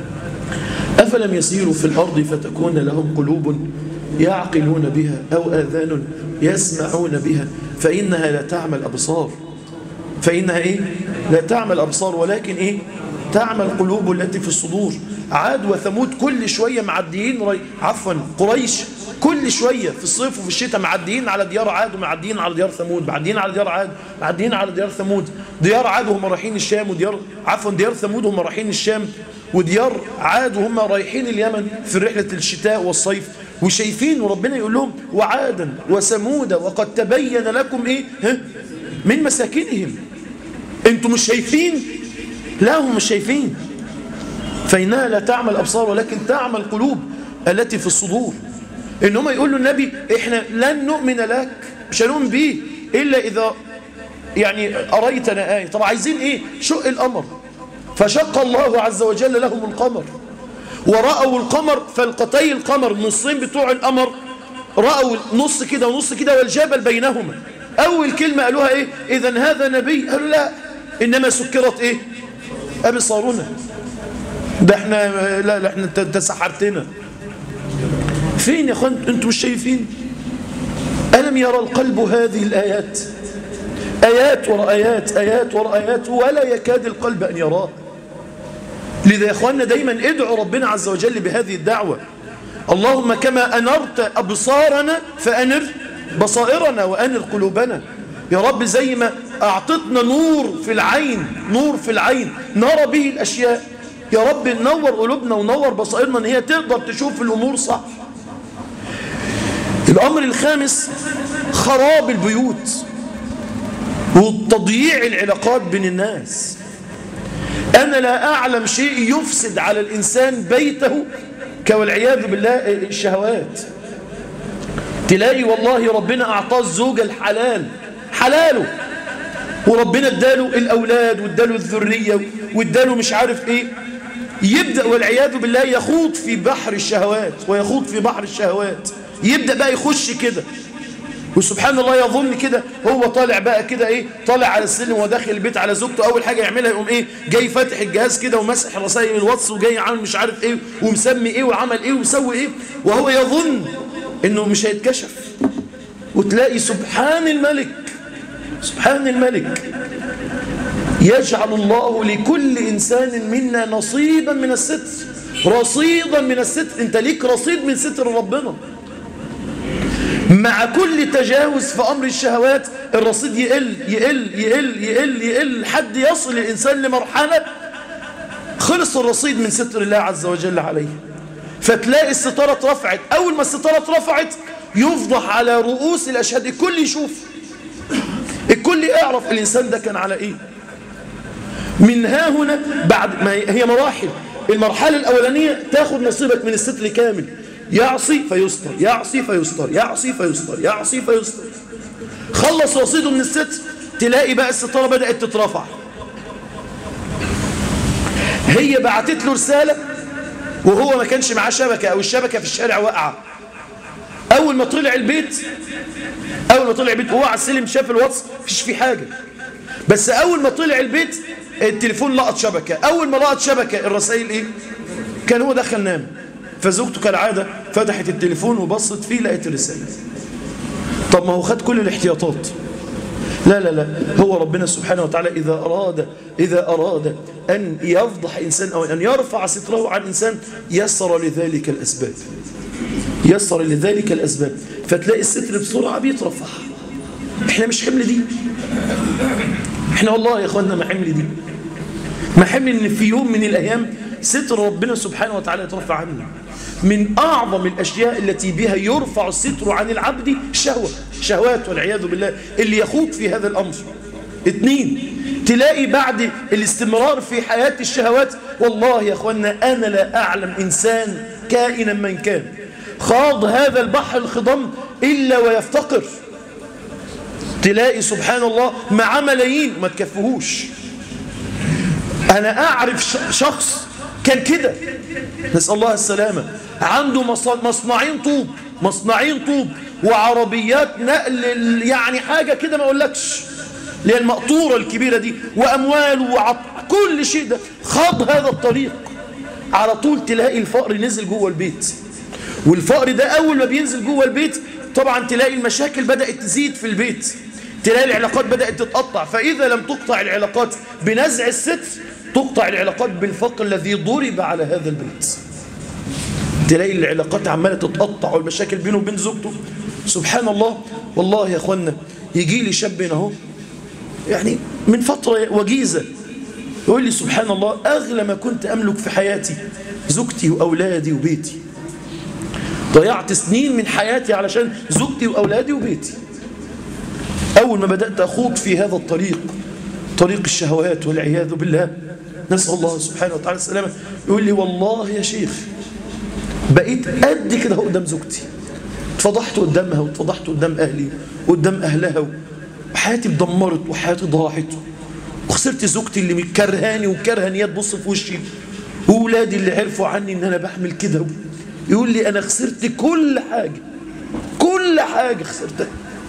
أفلم يسيروا في الأرض فتكون لهم قلوب يعقلون بها أو آذان يسمعون بها فإنها لا تعمل أبصار فإنها إيه؟ لا تعمل أبصار ولكن إيه؟ تعمل قلوب التي في الصدور عاد وثمود كل شوية معديين ري... عفوا قريش كل شوية في الصيف وفي الشتاء معديين على ديار عاد ومعديين على ديار ثمود معديين على ديار عاد معديين على ديار ثمود ديار عاد وهم رايحين الشام وديار عفوا ديار ثمود وهم رايحين الشام وديار عاد وهم رايحين اليمن في رحلة الشتاء والصيف وشايفين وربنا يقول لهم وعادا وثمود وقد تبين لكم ايه ها؟ من مساكنهم انتم مش شايفين لا هم مش شايفين فإنها لا تعمل أبصار ولكن تعمل قلوب التي في الصدور إن هم يقولوا النبي إحنا لن نؤمن لك مش هنؤمن به إلا إذا يعني أريتنا آية طب عايزين إيه شق القمر فشق الله عز وجل لهم القمر ورأوا القمر فلقتي القمر النصين بتوع القمر رأوا نص كده ونص كده والجبل بينهما أول كلمة قالوها إيه إذا هذا نبي قالوا لا إنما سكرت إيه أبصارنا ده احنا لا لا احنا انت سحرتنا فين يا اخوان انتم مش شايفين ألم يرى القلب هذه الآيات آيات وراء آيات آيات وراء آيات ولا يكاد القلب أن يراه لذا يا اخواننا دايما ادعوا ربنا عز وجل بهذه الدعوة اللهم كما أنرت أبصارنا فأنر بصائرنا وأنر قلوبنا يا رب زي ما أعطتنا نور في العين نور في العين نرى به الأشياء يا رب نور قلوبنا ونور بصائرنا ان هي تقدر تشوف الأمور صح الأمر الخامس خراب البيوت وتضييع العلاقات بين الناس أنا لا أعلم شيء يفسد على الإنسان بيته كوالعياذ بالله الشهوات تلاقي والله ربنا أعطاه الزوجة الحلال حلاله وربنا اداله الأولاد واداله الذرية واداله مش عارف ايه يبدأ والعياذ بالله يخوض في بحر الشهوات ويخوض في بحر الشهوات يبدأ بقى يخش كده وسبحان الله يظن كده هو طالع بقى كده ايه طالع على السلم وداخل البيت على زوجته اول حاجه يعملها يقوم ايه جاي فاتح الجهاز كده ومسح رسائل الواتس وجاي عامل مش عارف ايه ومسمي ايه وعمل ايه ومسوي ايه وهو يظن انه مش هيتكشف وتلاقي سبحان الملك سبحان الملك يجعل الله لكل إنسان منا نصيبا من الستر رصيدا من الستر انت ليك رصيد من ستر ربنا مع كل تجاوز في أمر الشهوات الرصيد يقل يقل يقل يقل يقل حد يصل الإنسان لمرحلة خلص الرصيد من ستر الله عز وجل عليه فتلاقي الستارة اترفعت أول ما الستارة اترفعت يفضح على رؤوس الأشهاد الكل يشوف الكل يعرف الإنسان ده كان على إيه من ها هنا بعد ما هي مراحل المرحلة الأولانية تاخد نصيبك من الستر كامل يعصي فيستر يعصي فيستر يعصي فيستر يعصي فيستر خلص رصيده من الستر تلاقي بقى الستارة بدأت تترفع هي بعتت له رسالة وهو ما كانش معاه شبكة أو الشبكة في الشارع واقعة أول ما طلع البيت أول ما طلع البيت وهو على السلم شاف الواتس مفيش فيه حاجة بس أول ما طلع البيت التليفون لقط شبكة أول ما لقط شبكة الرسائل إيه كان هو دخل نام فزوجته كالعادة فتحت التليفون وبصت فيه لقيت الرسالة طب ما هو خد كل الاحتياطات لا لا لا هو ربنا سبحانه وتعالى إذا أراد إذا أراد أن يفضح إنسان أو أن يرفع ستره عن إنسان يسر لذلك الأسباب يسر لذلك الأسباب فتلاقي الستر بسرعة بيترفع احنا مش حمل دي احنا والله يا اخوانا ما حمل دي ما حمل ان في يوم من الايام ستر ربنا سبحانه وتعالى يترفع عنا من اعظم الاشياء التي بها يرفع الستر عن العبد شهوة شهوات والعياذ بالله اللي يخوض في هذا الامر اثنين تلاقي بعد الاستمرار في حياة الشهوات والله يا اخوانا انا لا اعلم انسان كائنا من كان خاض هذا البحر الخضم الا ويفتقر تلاقي سبحان الله مع ملايين ما تكفهوش أنا أعرف شخص كان كده نسأل الله السلامة عنده مصنعين طوب مصنعين طوب وعربيات نقل يعني حاجة كده ما أقولكش اللي هي المقطورة الكبيرة دي وأموال وعط كل شيء ده خاض هذا الطريق على طول تلاقي الفقر نزل جوه البيت والفقر ده أول ما بينزل جوه البيت طبعا تلاقي المشاكل بدأت تزيد في البيت تلاقي العلاقات بدأت تتقطع فإذا لم تقطع العلاقات بنزع الستر تقطع العلاقات بالفقر الذي ضرب على هذا البيت تلاقي العلاقات عمالة تتقطع والمشاكل بينه وبين زوجته سبحان الله والله يا أخوانا يجي لي شاب هنا اهو يعني من فترة وجيزة يقول لي سبحان الله أغلى ما كنت أملك في حياتي زوجتي وأولادي وبيتي ضيعت سنين من حياتي علشان زوجتي وأولادي وبيتي أول ما بدأت أخوض في هذا الطريق طريق الشهوات والعياذ بالله نسأل الله سبحانه وتعالى السلامة يقول لي والله يا شيخ بقيت قد كده قدام زوجتي اتفضحت قدامها واتفضحت قدام أهلي وقدام أهلها وحياتي اتدمرت وحياتي ضاعت وخسرت زوجتي اللي مكرهاني وكرهه ان هي تبص في وشي وولادي اللي عرفوا عني ان انا بعمل كده يقول لي انا خسرت كل حاجه كل حاجه خسرتها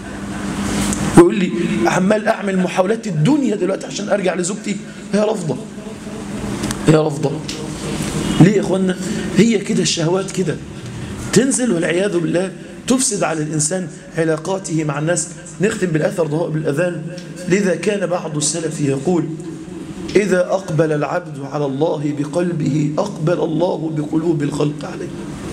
ويقول لي عمال اعمل محاولات الدنيا دلوقتي عشان ارجع لزوجتي هي رافضه هي رافضه ليه يا اخوانا هي كده الشهوات كده تنزل والعياذ بالله تفسد على الإنسان علاقاته مع الناس نختم بالأثر ضوء بالأذان لذا كان بعض السلف يقول إذا أقبل العبد على الله بقلبه أقبل الله بقلوب الخلق عليه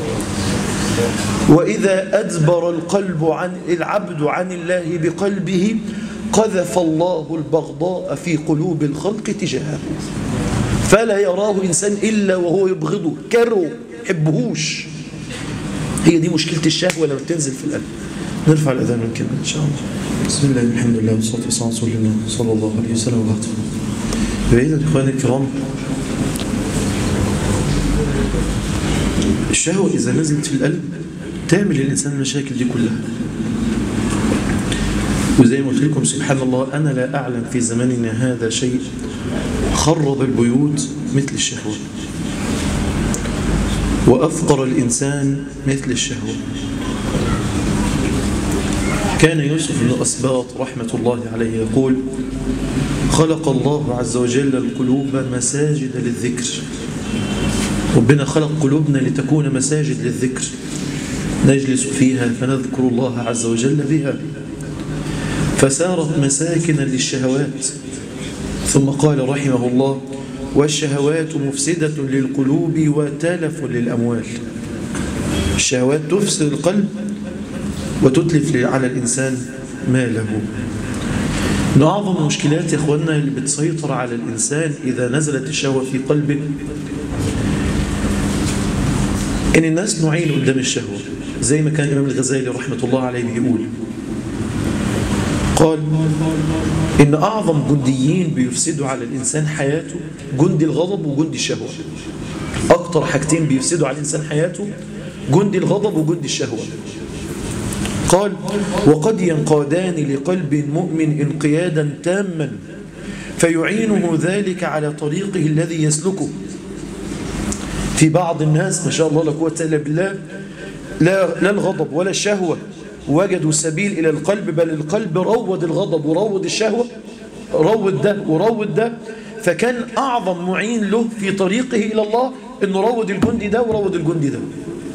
وإذا أدبر القلب عن العبد عن الله بقلبه قذف الله البغضاء في قلوب الخلق تجاهه فلا يراه إنسان إلا وهو يبغضه كره يحبهوش هي دي مشكلة الشهوة لما بتنزل في القلب نرفع الأذان ونكمل إن شاء الله بسم الله الحمد لله والصلاة والسلام على رسول الله صلى الله عليه وسلم وبعد بعيد الإخوان الكرام الشهوة إذا نزلت في القلب تعمل للإنسان المشاكل دي كلها وزي ما قلت لكم سبحان الله أنا لا أعلم في زماننا هذا شيء خرب البيوت مثل الشهوة وأفقر الإنسان مثل الشهوة كان يوسف بن أسباط رحمة الله عليه يقول خلق الله عز وجل القلوب مساجد للذكر ربنا خلق قلوبنا لتكون مساجد للذكر نجلس فيها فنذكر الله عز وجل بها فسارت مساكنا للشهوات ثم قال رحمه الله والشهوات مفسدة للقلوب وتلف للأموال الشهوات تفسد القلب وتتلف على الإنسان ماله من أعظم المشكلات يا إخواننا اللي بتسيطر على الإنسان إذا نزلت الشهوة في قلبه إن الناس نوعين قدام الشهوة زي ما كان الإمام الغزالي رحمة الله عليه بيقول قال إن أعظم جنديين بيفسدوا على الإنسان حياته جندي الغضب وجندي الشهوة أكتر حاجتين بيفسدوا على الإنسان حياته جندي الغضب وجندي الشهوة قال وقد ينقادان لقلب مؤمن انقيادا تاما فيعينه ذلك على طريقه الذي يسلكه في بعض الناس ما شاء الله لا قوه الا بالله لا, لا الغضب ولا الشهوة وجدوا سبيل إلى القلب بل القلب روض الغضب وروض الشهوة روض ده وروض ده فكان أعظم معين له في طريقه إلى الله أنه روض الجندي ده وروض الجندي ده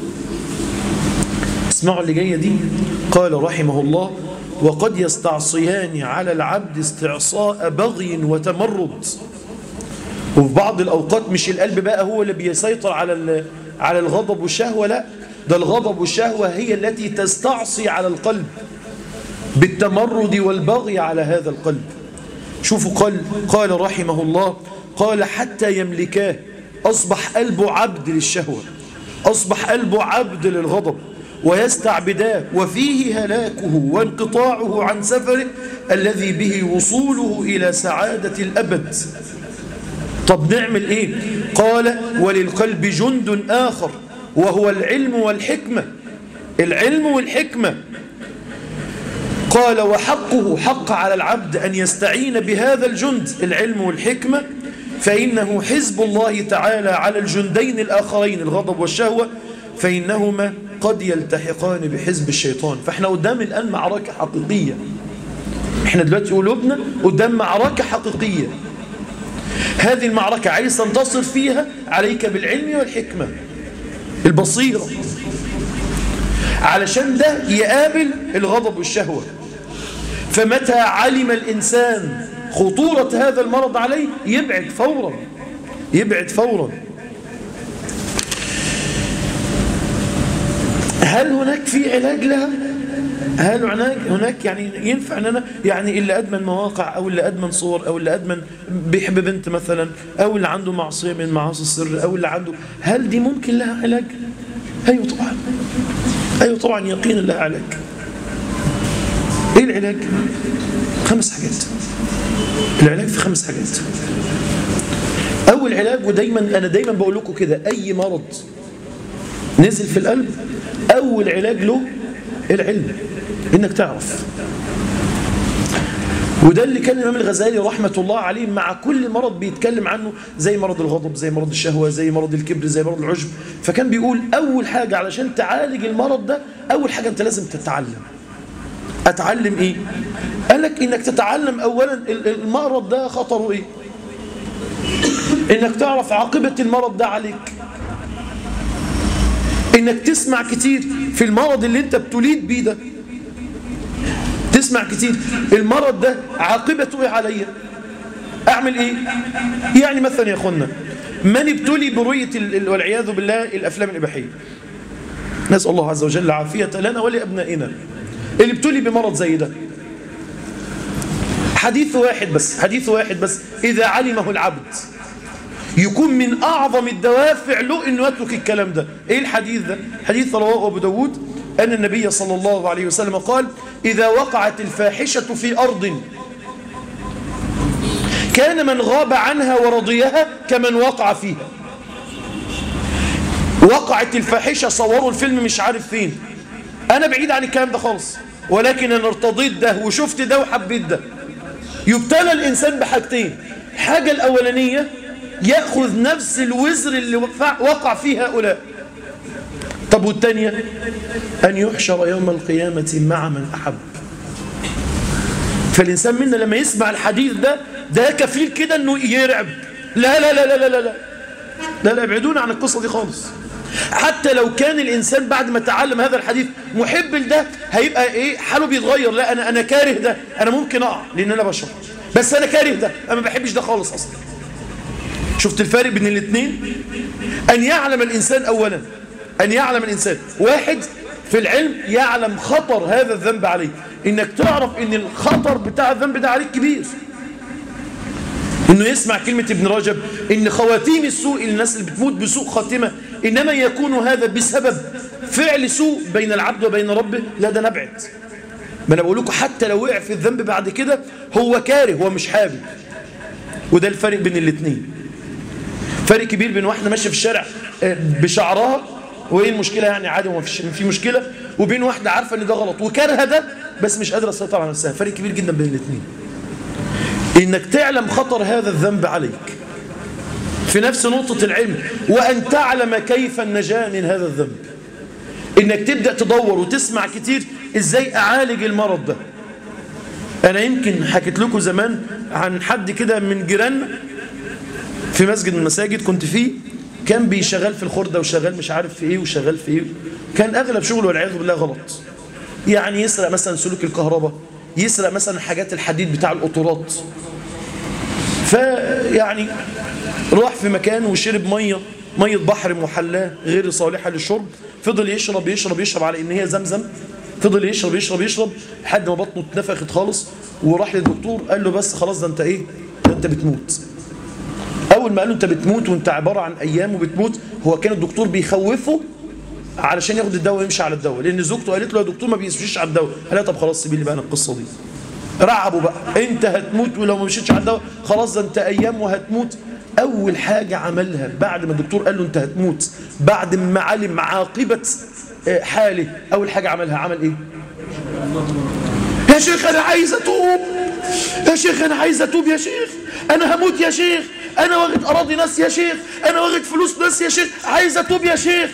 اسمعوا اللي جاية دي قال رحمه الله وقد يستعصيان على العبد استعصاء بغي وتمرد وفي بعض الأوقات مش القلب بقى هو اللي بيسيطر على على الغضب والشهوة لا ده الغضب والشهوة هي التي تستعصي على القلب بالتمرد والبغي على هذا القلب شوفوا قال, قال رحمه الله قال حتى يملكاه أصبح قلبه عبد للشهوة أصبح قلبه عبد للغضب ويستعبداه وفيه هلاكه وانقطاعه عن سفره الذي به وصوله إلى سعادة الأبد طب نعمل إيه قال وللقلب جند آخر وهو العلم والحكمة العلم والحكمة قال وحقه حق على العبد أن يستعين بهذا الجند العلم والحكمة فإنه حزب الله تعالى على الجندين الآخرين الغضب والشهوة فإنهما قد يلتحقان بحزب الشيطان فإحنا قدام الآن معركة حقيقية إحنا دلوقتي قلوبنا قدام معركة حقيقية هذه المعركة عايز تنتصر فيها عليك بالعلم والحكمة البصيرة علشان ده يقابل الغضب والشهوة فمتى علم الإنسان خطورة هذا المرض عليه يبعد فورا يبعد فورا هل هناك في علاج لها هل هناك يعني ينفع ان انا يعني اللي ادمن مواقع او اللي ادمن صور او اللي ادمن بيحب بنت مثلا او اللي عنده معصيه من معاصي السر او اللي عنده هل دي ممكن لها علاج ايوه طبعا ايوه طبعا يقينا لها علاج ايه العلاج خمس حاجات العلاج في خمس حاجات اول علاج ودايما انا دايما بقول لكم كده اي مرض نزل في القلب اول علاج له العلم انك تعرف وده اللي كان الإمام الغزالي رحمة الله عليه مع كل مرض بيتكلم عنه زي مرض الغضب زي مرض الشهوة زي مرض الكبر زي مرض العجب فكان بيقول أول حاجة علشان تعالج المرض ده أول حاجة أنت لازم تتعلم أتعلم إيه؟ قال لك إنك تتعلم أولا المرض ده خطره إيه؟ إنك تعرف عاقبة المرض ده عليك إنك تسمع كتير في المرض اللي أنت بتوليد بيه ده تسمع كتير المرض ده عاقبته ايه عليا اعمل ايه يعني مثلا يا اخوانا من ابتلي برؤية والعياذ بالله الافلام الاباحيه نسال الله عز وجل عافيه لنا ولابنائنا اللي ابتلي بمرض زي ده حديث واحد بس حديث واحد بس اذا علمه العبد يكون من اعظم الدوافع له انه يترك الكلام ده ايه الحديث ده حديث رواه ابو داود أن النبي صلى الله عليه وسلم قال إذا وقعت الفاحشة في أرض كان من غاب عنها ورضيها كمن وقع فيها وقعت الفاحشة صوروا الفيلم مش عارف فين أنا بعيد عن الكلام ده خالص ولكن أنا ارتضيت ده وشفت ده وحبيت ده يبتلى الإنسان بحاجتين حاجة الأولانية يأخذ نفس الوزر اللي وقع فيه هؤلاء طب والتانية أن يحشر يوم القيامة مع من أحب فالإنسان منا لما يسمع الحديث ده ده كفيل كده أنه يرعب لا لا لا لا لا لا لا لا لا ابعدونا عن القصة دي خالص حتى لو كان الإنسان بعد ما تعلم هذا الحديث محب لده هيبقى إيه حاله بيتغير لا أنا أنا كاره ده أنا ممكن أقع لأن أنا بشر بس أنا كاره ده أنا ما بحبش ده خالص أصلا شفت الفارق بين الاثنين أن يعلم الإنسان أولا أن يعلم الإنسان واحد في العلم يعلم خطر هذا الذنب عليه إنك تعرف إن الخطر بتاع الذنب ده عليك كبير إنه يسمع كلمة ابن رجب إن خواتيم السوء الناس اللي بتموت بسوء خاتمة إنما يكون هذا بسبب فعل سوء بين العبد وبين ربه لا ده نبعد ما أنا بقول لكم حتى لو وقع في الذنب بعد كده هو كاره هو مش حابب وده الفرق بين الاثنين فرق كبير بين واحدة ماشية في الشارع بشعرها وايه المشكله يعني عادي وما فيش في مشكله وبين واحده عارفه ان ده غلط وكارهه ده بس مش قادره تسيطر على نفسها فرق كبير جدا بين الاثنين انك تعلم خطر هذا الذنب عليك في نفس نقطة العلم وأن تعلم كيف النجاة من هذا الذنب إنك تبدأ تدور وتسمع كتير إزاي أعالج المرض ده أنا يمكن حكيت لكم زمان عن حد كده من جيراننا في مسجد من المساجد كنت فيه كان بيشغل في الخردة وشغال مش عارف في إيه وشغال في إيه كان أغلب شغله والعياذ بالله غلط يعني يسرق مثلا سلوك الكهرباء يسرق مثلا حاجات الحديد بتاع القطورات فيعني راح في مكان وشرب ميه ميه بحر محلاه غير صالحه للشرب فضل يشرب يشرب يشرب على ان هي زمزم فضل يشرب يشرب يشرب لحد ما بطنه اتنفخت خالص وراح للدكتور قال له بس خلاص ده انت ايه ده انت بتموت اول ما قال له انت بتموت وانت عباره عن ايام وبتموت هو كان الدكتور بيخوفه علشان ياخد الدواء ويمشي على الدواء لان زوجته قالت له يا دكتور ما بيمشيش على الدواء قال لها طب خلاص سيبي لي بقى انا القصه دي رعبوا بقى انت هتموت ولو ما مشيتش على الدواء خلاص ده انت ايام وهتموت اول حاجه عملها بعد ما الدكتور قال له انت هتموت بعد ما علم عاقبه آه، حاله اول حاجه عملها عمل ايه يا شيخ انا عايز اتوب يا شيخ انا عايز اتوب يا شيخ انا هموت يا شيخ انا واخد اراضي ناس يا شيخ انا واخد فلوس ناس يا شيخ عايز اتوب يا شيخ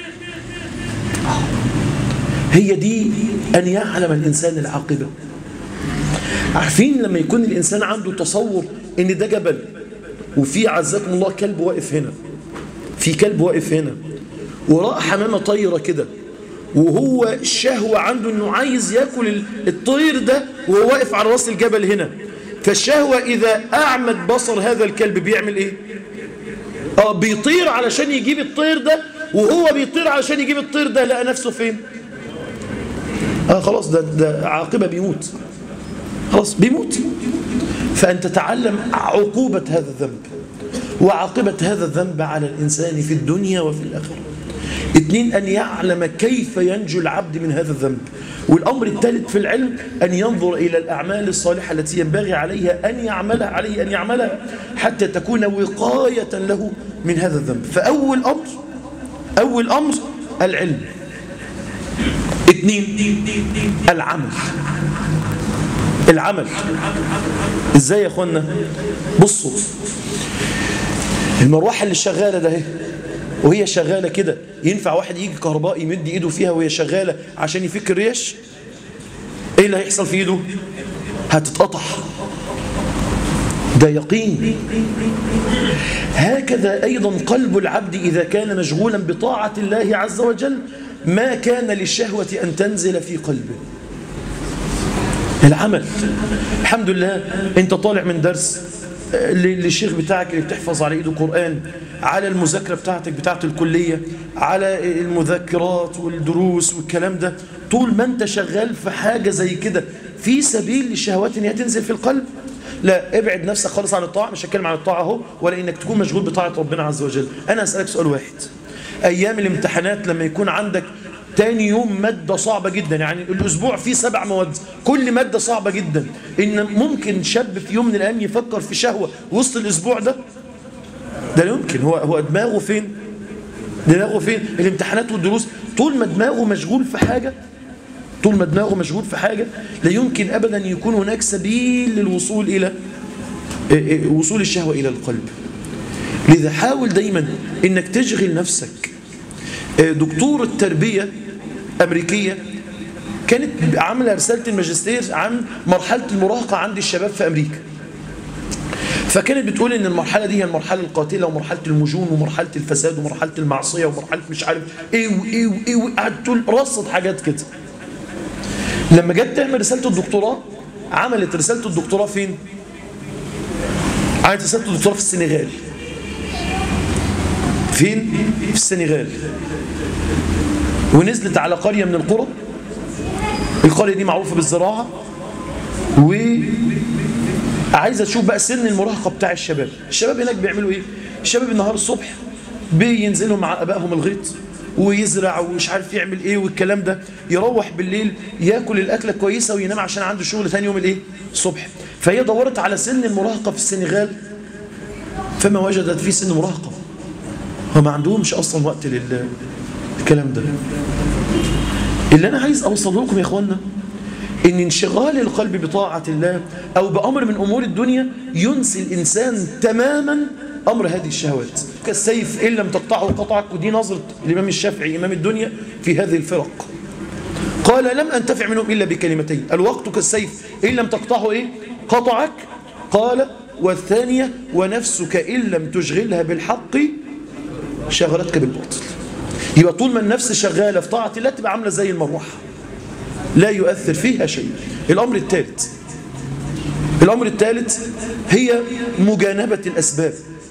هي دي ان يعلم الانسان العاقبه عارفين لما يكون الإنسان عنده تصور إن ده جبل وفي عزكم الله كلب واقف هنا في كلب واقف هنا ورأى حمامة طايرة كده وهو الشهوة عنده إنه عايز ياكل الطير ده وهو واقف على راس الجبل هنا فالشهوة إذا أعمد بصر هذا الكلب بيعمل إيه؟ آه بيطير علشان يجيب الطير ده وهو بيطير علشان يجيب الطير ده لقى نفسه فين؟ آه خلاص ده, ده عاقبة بيموت خلاص بيموت فأن تتعلم عقوبة هذا الذنب وعاقبة هذا الذنب على الإنسان في الدنيا وفي الآخرة اثنين أن يعلم كيف ينجو العبد من هذا الذنب والأمر الثالث في العلم أن ينظر إلى الأعمال الصالحة التي ينبغي عليها أن يعملها عليه أن يعملها حتى تكون وقاية له من هذا الذنب فأول أمر أول أمر العلم اثنين العمل العمل ازاي يا اخوانا بصوا المروحه اللي شغاله ده اهي وهي شغاله كده ينفع واحد يجي كهربائي يمد ايده فيها وهي شغاله عشان يفك الريش ايه اللي هيحصل في ايده هتتقطع ده يقين هكذا ايضا قلب العبد اذا كان مشغولا بطاعه الله عز وجل ما كان للشهوه ان تنزل في قلبه العمل الحمد لله انت طالع من درس للشيخ بتاعك اللي بتحفظ على ايده قرآن على المذاكرة بتاعتك بتاعت الكلية على المذكرات والدروس والكلام ده طول ما انت شغال في حاجة زي كده في سبيل للشهوات ان هي تنزل في القلب لا ابعد نفسك خالص عن الطاعة مش هتكلم عن الطاعة اهو ولا انك تكون مشغول بطاعة ربنا عز وجل انا اسألك سؤال واحد ايام الامتحانات لما يكون عندك تاني يوم مادة صعبة جدا يعني الأسبوع فيه سبع مواد كل مادة صعبة جدا إن ممكن شاب في يوم من الأيام يفكر في شهوة وسط الأسبوع ده ده لا يمكن هو هو دماغه فين دماغه فين الامتحانات والدروس طول ما دماغه مشغول في حاجة طول ما دماغه مشغول في حاجة لا يمكن أبدا يكون هناك سبيل للوصول إلى وصول الشهوة إلى القلب لذا حاول دايما إنك تشغل نفسك دكتور التربية أمريكية كانت عاملة رسالة الماجستير عن مرحلة المراهقة عند الشباب في أمريكا فكانت بتقول ان المرحلة دي هي المرحلة القاتلة ومرحلة المجون ومرحلة الفساد ومرحلة المعصية ومرحلة مش عارف ايه وايه وايه وقعدت تقول رصد حاجات كده لما جت تعمل رسالة الدكتوراه عملت رسالة الدكتوراه فين؟ عملت رسالة الدكتوراه في السنغال فين؟ في السنغال ونزلت على قرية من القرى القرية دي معروفة بالزراعة وعايزة تشوف بقى سن المراهقة بتاع الشباب الشباب هناك بيعملوا ايه الشباب النهار الصبح بينزلوا مع أبائهم الغيط ويزرع ومش عارف يعمل ايه والكلام ده يروح بالليل ياكل الأكلة كويسة وينام عشان عنده شغل ثاني يوم الايه الصبح فهي دورت على سن المراهقة في السنغال فما وجدت فيه سن مراهقة هو ما عندهمش أصلا وقت للكلام ده اللي أنا عايز أوصله لكم يا إخوانا إن انشغال القلب بطاعة الله أو بأمر من أمور الدنيا ينسي الإنسان تماما أمر هذه الشهوات كالسيف إن لم تقطعه قطعك ودي نظرة الإمام الشافعي إمام الدنيا في هذه الفرق قال لم أنتفع منهم إلا بكلمتين الوقت كالسيف إن لم تقطعه إيه قطعك قال والثانية ونفسك إن لم تشغلها بالحق شغلتك بالباطل يبقى طول ما النفس شغالة في طاعة الله تبقى عاملة زي المروحة لا يؤثر فيها شيء الأمر الثالث الأمر الثالث هي مجانبة الأسباب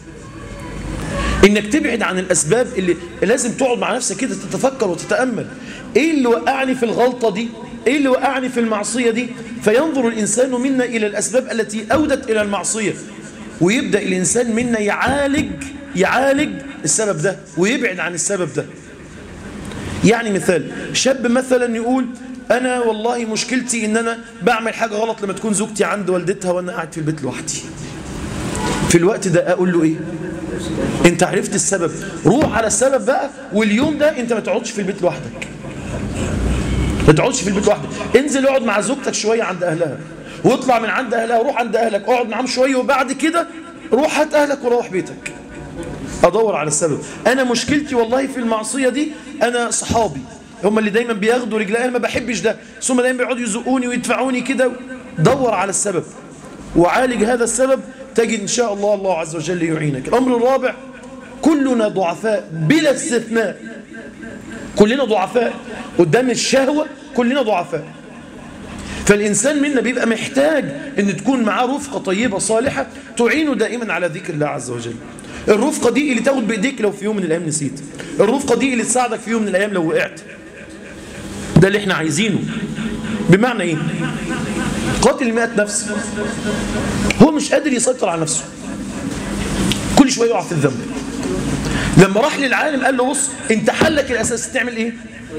إنك تبعد عن الأسباب اللي لازم تقعد مع نفسك كده تتفكر وتتأمل إيه اللي وقعني في الغلطة دي إيه اللي وقعني في المعصية دي فينظر الإنسان منا إلى الأسباب التي أودت إلى المعصية ويبدأ الإنسان منا يعالج يعالج السبب ده ويبعد عن السبب ده يعني مثال شاب مثلا يقول أنا والله مشكلتي إن أنا بعمل حاجة غلط لما تكون زوجتي عند والدتها وأنا قاعد في البيت لوحدي في الوقت ده أقول له إيه أنت عرفت السبب روح على السبب بقى واليوم ده أنت ما تقعدش في البيت لوحدك ما تقعدش في البيت لوحدك انزل اقعد مع زوجتك شوية عند أهلها واطلع من عند أهلها وروح عند أهلك اقعد معاهم شوية وبعد كده روح هات أهلك وروح بيتك أدور على السبب أنا مشكلتي والله في المعصية دي أنا صحابي هم اللي دايما بياخدوا رجلي أنا ما بحبش ده ثم دايما بيقعدوا يزقوني ويدفعوني كده دور على السبب وعالج هذا السبب تجد إن شاء الله الله عز وجل يعينك الأمر الرابع كلنا ضعفاء بلا استثناء كلنا ضعفاء قدام الشهوة كلنا ضعفاء فالإنسان منا بيبقى محتاج أن تكون معاه رفقة طيبة صالحة تعينه دائما على ذكر الله عز وجل الرفقة دي اللي تاخد بإيديك لو في يوم من الأيام نسيت الرفقة دي اللي تساعدك في يوم من الأيام لو وقعت ده اللي احنا عايزينه بمعنى ايه قاتل مئة نفس هو مش قادر يسيطر على نفسه كل شوية يقع في الذنب لما راح للعالم قال له بص انت حلك الأساس تعمل ايه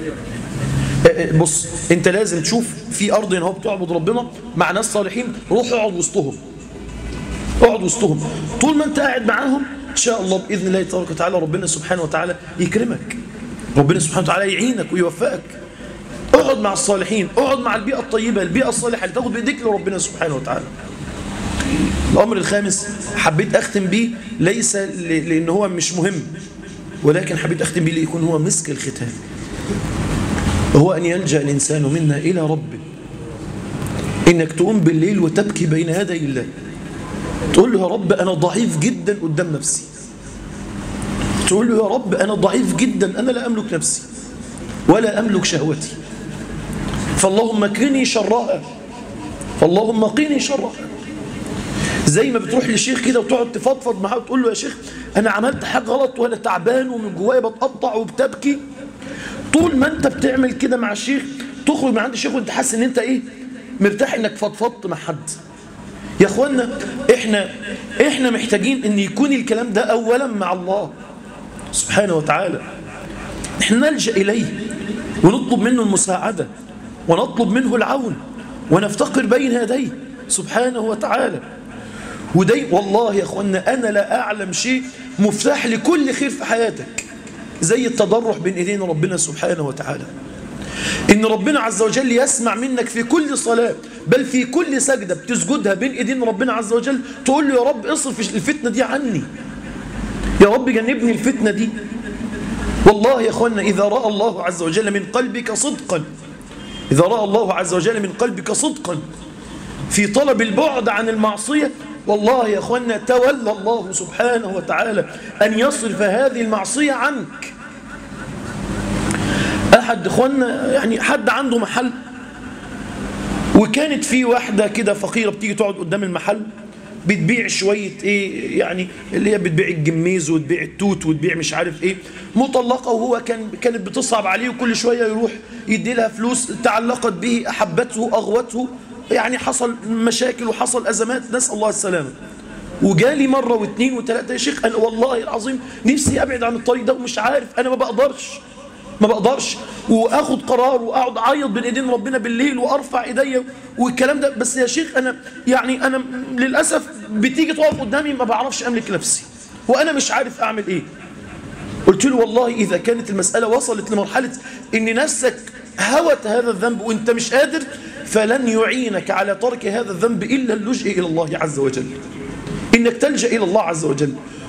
بص انت لازم تشوف في ارض هنا هو بتعبد ربنا مع ناس صالحين روح اقعد وسطهم اقعد وسطهم طول ما انت قاعد معاهم ان شاء الله باذن الله تبارك وتعالى ربنا سبحانه وتعالى يكرمك ربنا سبحانه وتعالى يعينك ويوفقك اقعد مع الصالحين اقعد مع البيئه الطيبه البيئه الصالحه اللي تاخد بايديك لربنا سبحانه وتعالى الامر الخامس حبيت اختم بيه ليس لان هو مش مهم ولكن حبيت اختم بيه ليكون هو مسك الختام هو أن يلجأ الإنسان منا إلى ربه إنك تقوم بالليل وتبكي بين يدي الله تقول له يا رب أنا ضعيف جدا قدام نفسي تقول له يا رب أنا ضعيف جدا أنا لا أملك نفسي ولا أملك شهوتي فاللهم كني شرها فاللهم قيني شرها زي ما بتروح لشيخ كده وتقعد تفضفض معاه وتقول له يا شيخ أنا عملت حاجة غلط وأنا تعبان ومن جوايا بتقطع وبتبكي طول ما انت بتعمل كده مع الشيخ تخرج من عند الشيخ وانت حاسس ان انت ايه مرتاح انك فضفضت مع حد يا اخوانا احنا احنا محتاجين ان يكون الكلام ده اولا مع الله سبحانه وتعالى احنا نلجأ اليه ونطلب منه المساعدة ونطلب منه العون ونفتقر بين يديه سبحانه وتعالى ودي والله يا اخوانا انا لا اعلم شيء مفتاح لكل خير في حياتك زي التضرع بين ايدين ربنا سبحانه وتعالى ان ربنا عز وجل يسمع منك في كل صلاة بل في كل سجدة بتسجدها بين ايدين ربنا عز وجل تقول له يا رب اصرف الفتنة دي عني يا رب جنبني الفتنة دي والله يا اخوانا اذا رأى الله عز وجل من قلبك صدقا اذا رأى الله عز وجل من قلبك صدقا في طلب البعد عن المعصية والله يا أخوانا تولى الله سبحانه وتعالى أن يصرف هذه المعصية عنك أحد أخوانا يعني حد عنده محل وكانت في واحدة كده فقيرة بتيجي تقعد قدام المحل بتبيع شوية ايه يعني اللي هي بتبيع الجميز وتبيع التوت وتبيع مش عارف ايه مطلقة وهو كان كانت بتصعب عليه وكل شوية يروح يدي لها فلوس تعلقت به أحبته أغوته يعني حصل مشاكل وحصل أزمات نسأل الله السلامة وجالي مرة واثنين وثلاثة يا شيخ أنا والله العظيم نفسي أبعد عن الطريق ده ومش عارف أنا ما بقدرش ما بقدرش واخد قرار واقعد اعيط بين ايدين ربنا بالليل وارفع ايديا والكلام ده بس يا شيخ انا يعني انا للاسف بتيجي تقف قدامي ما بعرفش املك نفسي وانا مش عارف اعمل ايه قلت له والله اذا كانت المساله وصلت لمرحله ان نفسك هوت هذا الذنب وانت مش قادر فلن يعينك على ترك هذا الذنب الا اللجئ الى الله عز وجل انك تلجا الى الله عز وجل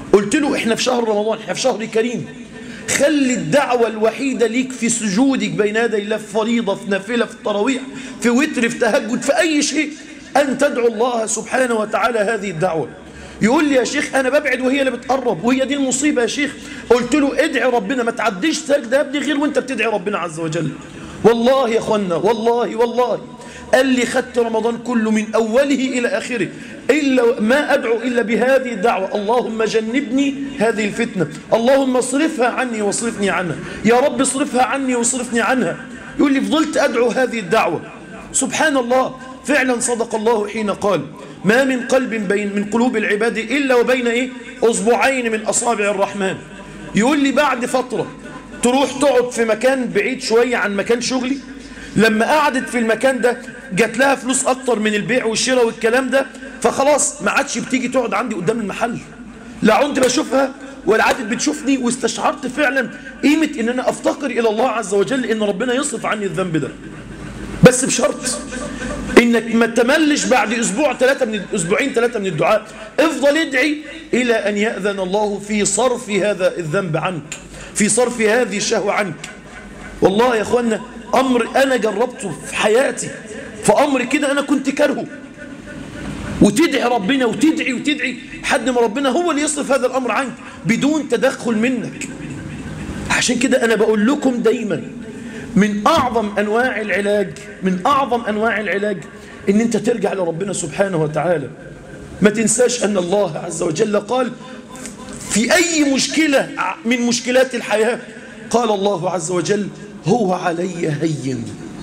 قلت له احنا في شهر رمضان احنا في شهر كريم خلي الدعوة الوحيدة ليك في سجودك بين يدي الله في فريضة في نافلة في التراويح في وتر في تهجد في أي شيء أن تدعو الله سبحانه وتعالى هذه الدعوة يقول لي يا شيخ أنا ببعد وهي اللي بتقرب وهي دي المصيبة يا شيخ قلت له ادعي ربنا ما تعديش سجدة يا ابني غير وانت بتدعي ربنا عز وجل والله يا اخوانا والله والله قال لي خدت رمضان كله من أوله إلى آخره إلا ما أدعو إلا بهذه الدعوة اللهم جنبني هذه الفتنة اللهم اصرفها عني واصرفني عنها يا رب اصرفها عني واصرفني عنها يقول لي فضلت أدعو هذه الدعوة سبحان الله فعلا صدق الله حين قال ما من قلب بين من قلوب العباد إلا وبين إيه أصبعين من أصابع الرحمن يقول لي بعد فترة تروح تقعد في مكان بعيد شوية عن مكان شغلي لما قعدت في المكان ده جات لها فلوس أكتر من البيع والشراء والكلام ده فخلاص ما عادش بتيجي تقعد عندي قدام المحل لا عدت بشوفها ولا عادت بتشوفني واستشعرت فعلا قيمة ان انا افتقر الى الله عز وجل ان ربنا يصرف عني الذنب ده بس بشرط انك ما تملش بعد اسبوع ثلاثة من اسبوعين ثلاثة من الدعاء افضل ادعي الى ان يأذن الله في صرف هذا الذنب عنك في صرف هذه الشهوة عنك والله يا اخوانا امر انا جربته في حياتي فامر كده انا كنت كرهه وتدعي ربنا وتدعي وتدعي حد ما ربنا هو اللي يصرف هذا الأمر عنك بدون تدخل منك عشان كده أنا بقول لكم دايما من أعظم أنواع العلاج من أعظم أنواع العلاج إن أنت ترجع لربنا سبحانه وتعالى ما تنساش أن الله عز وجل قال في أي مشكلة من مشكلات الحياة قال الله عز وجل هو علي هين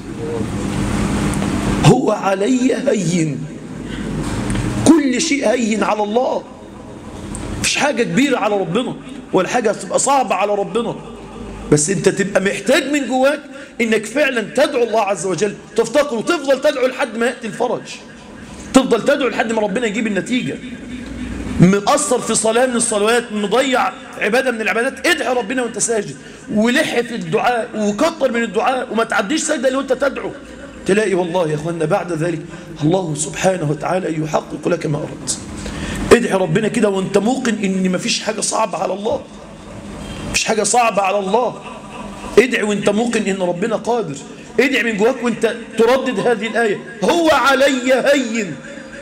هو علي هين كل شيء هين على الله مفيش حاجة كبيرة على ربنا ولا حاجة تبقى صعبة على ربنا بس انت تبقى محتاج من جواك انك فعلا تدعو الله عز وجل تفتقر وتفضل تدعو لحد ما يأتي الفرج تفضل تدعو لحد ما ربنا يجيب النتيجة مقصر في صلاة من الصلوات مضيع عبادة من العبادات ادعي ربنا وانت ساجد ولح في الدعاء وكتر من الدعاء وما تعديش سجدة اللي وانت تدعو تلاقي والله يا اخوانا بعد ذلك الله سبحانه وتعالى يحقق لك ما أردت ادعي ربنا كده وانت موقن ان مفيش حاجة صعبة على الله مفيش حاجة صعبة على الله ادعي وانت موقن ان ربنا قادر ادعي من جواك وانت تردد هذه الآية هو علي هين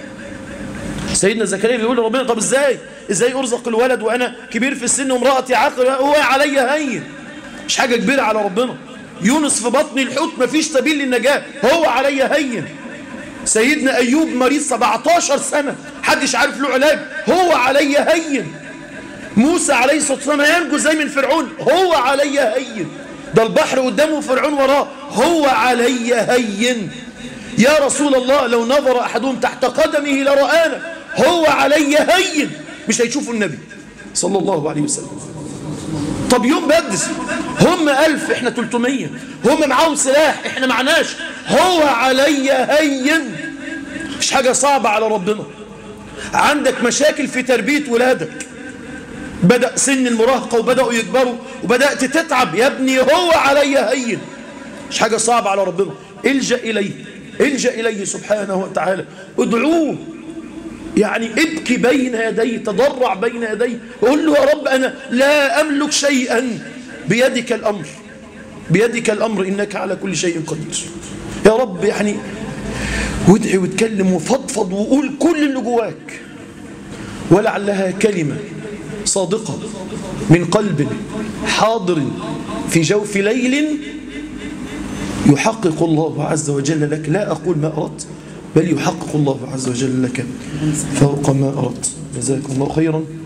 سيدنا زكريا بيقول لربنا طب ازاي ازاي ارزق الولد وانا كبير في السن وامرأتي عاقل هو علي هين مش حاجة كبيرة على ربنا يونس في بطن الحوت مفيش سبيل للنجاة هو علي هين سيدنا أيوب مريض 17 سنة حدش عارف له علاج هو علي هين موسى عليه الصلاة والسلام ينجو زي من فرعون هو علي هين ده البحر قدامه فرعون وراه هو علي هين يا رسول الله لو نظر أحدهم تحت قدمه لرآنا هو علي هين مش هيشوفوا النبي صلى الله عليه وسلم طب يوم بدر هم ألف احنا 300 هم معاهم سلاح احنا معناش هو علي هين مش حاجة صعبة على ربنا عندك مشاكل في تربية ولادك بدأ سن المراهقة وبدأوا يكبروا وبدأت تتعب يا ابني هو علي هين مش حاجة صعبة على ربنا الجأ إليه الجأ إليه سبحانه وتعالى ادعوه يعني ابكي بين يديه تضرع بين يديه وقول له يا رب أنا لا أملك شيئا بيدك الأمر بيدك الأمر إنك على كل شيء قدير يا رب يعني وادعي واتكلم وفضفض وقول كل اللي جواك ولعلها كلمة صادقة من قلب حاضر في جوف ليل يحقق الله عز وجل لك لا أقول ما أردت بل يحقق الله عز وجل لك فوق ما أردت جزاكم الله خيرا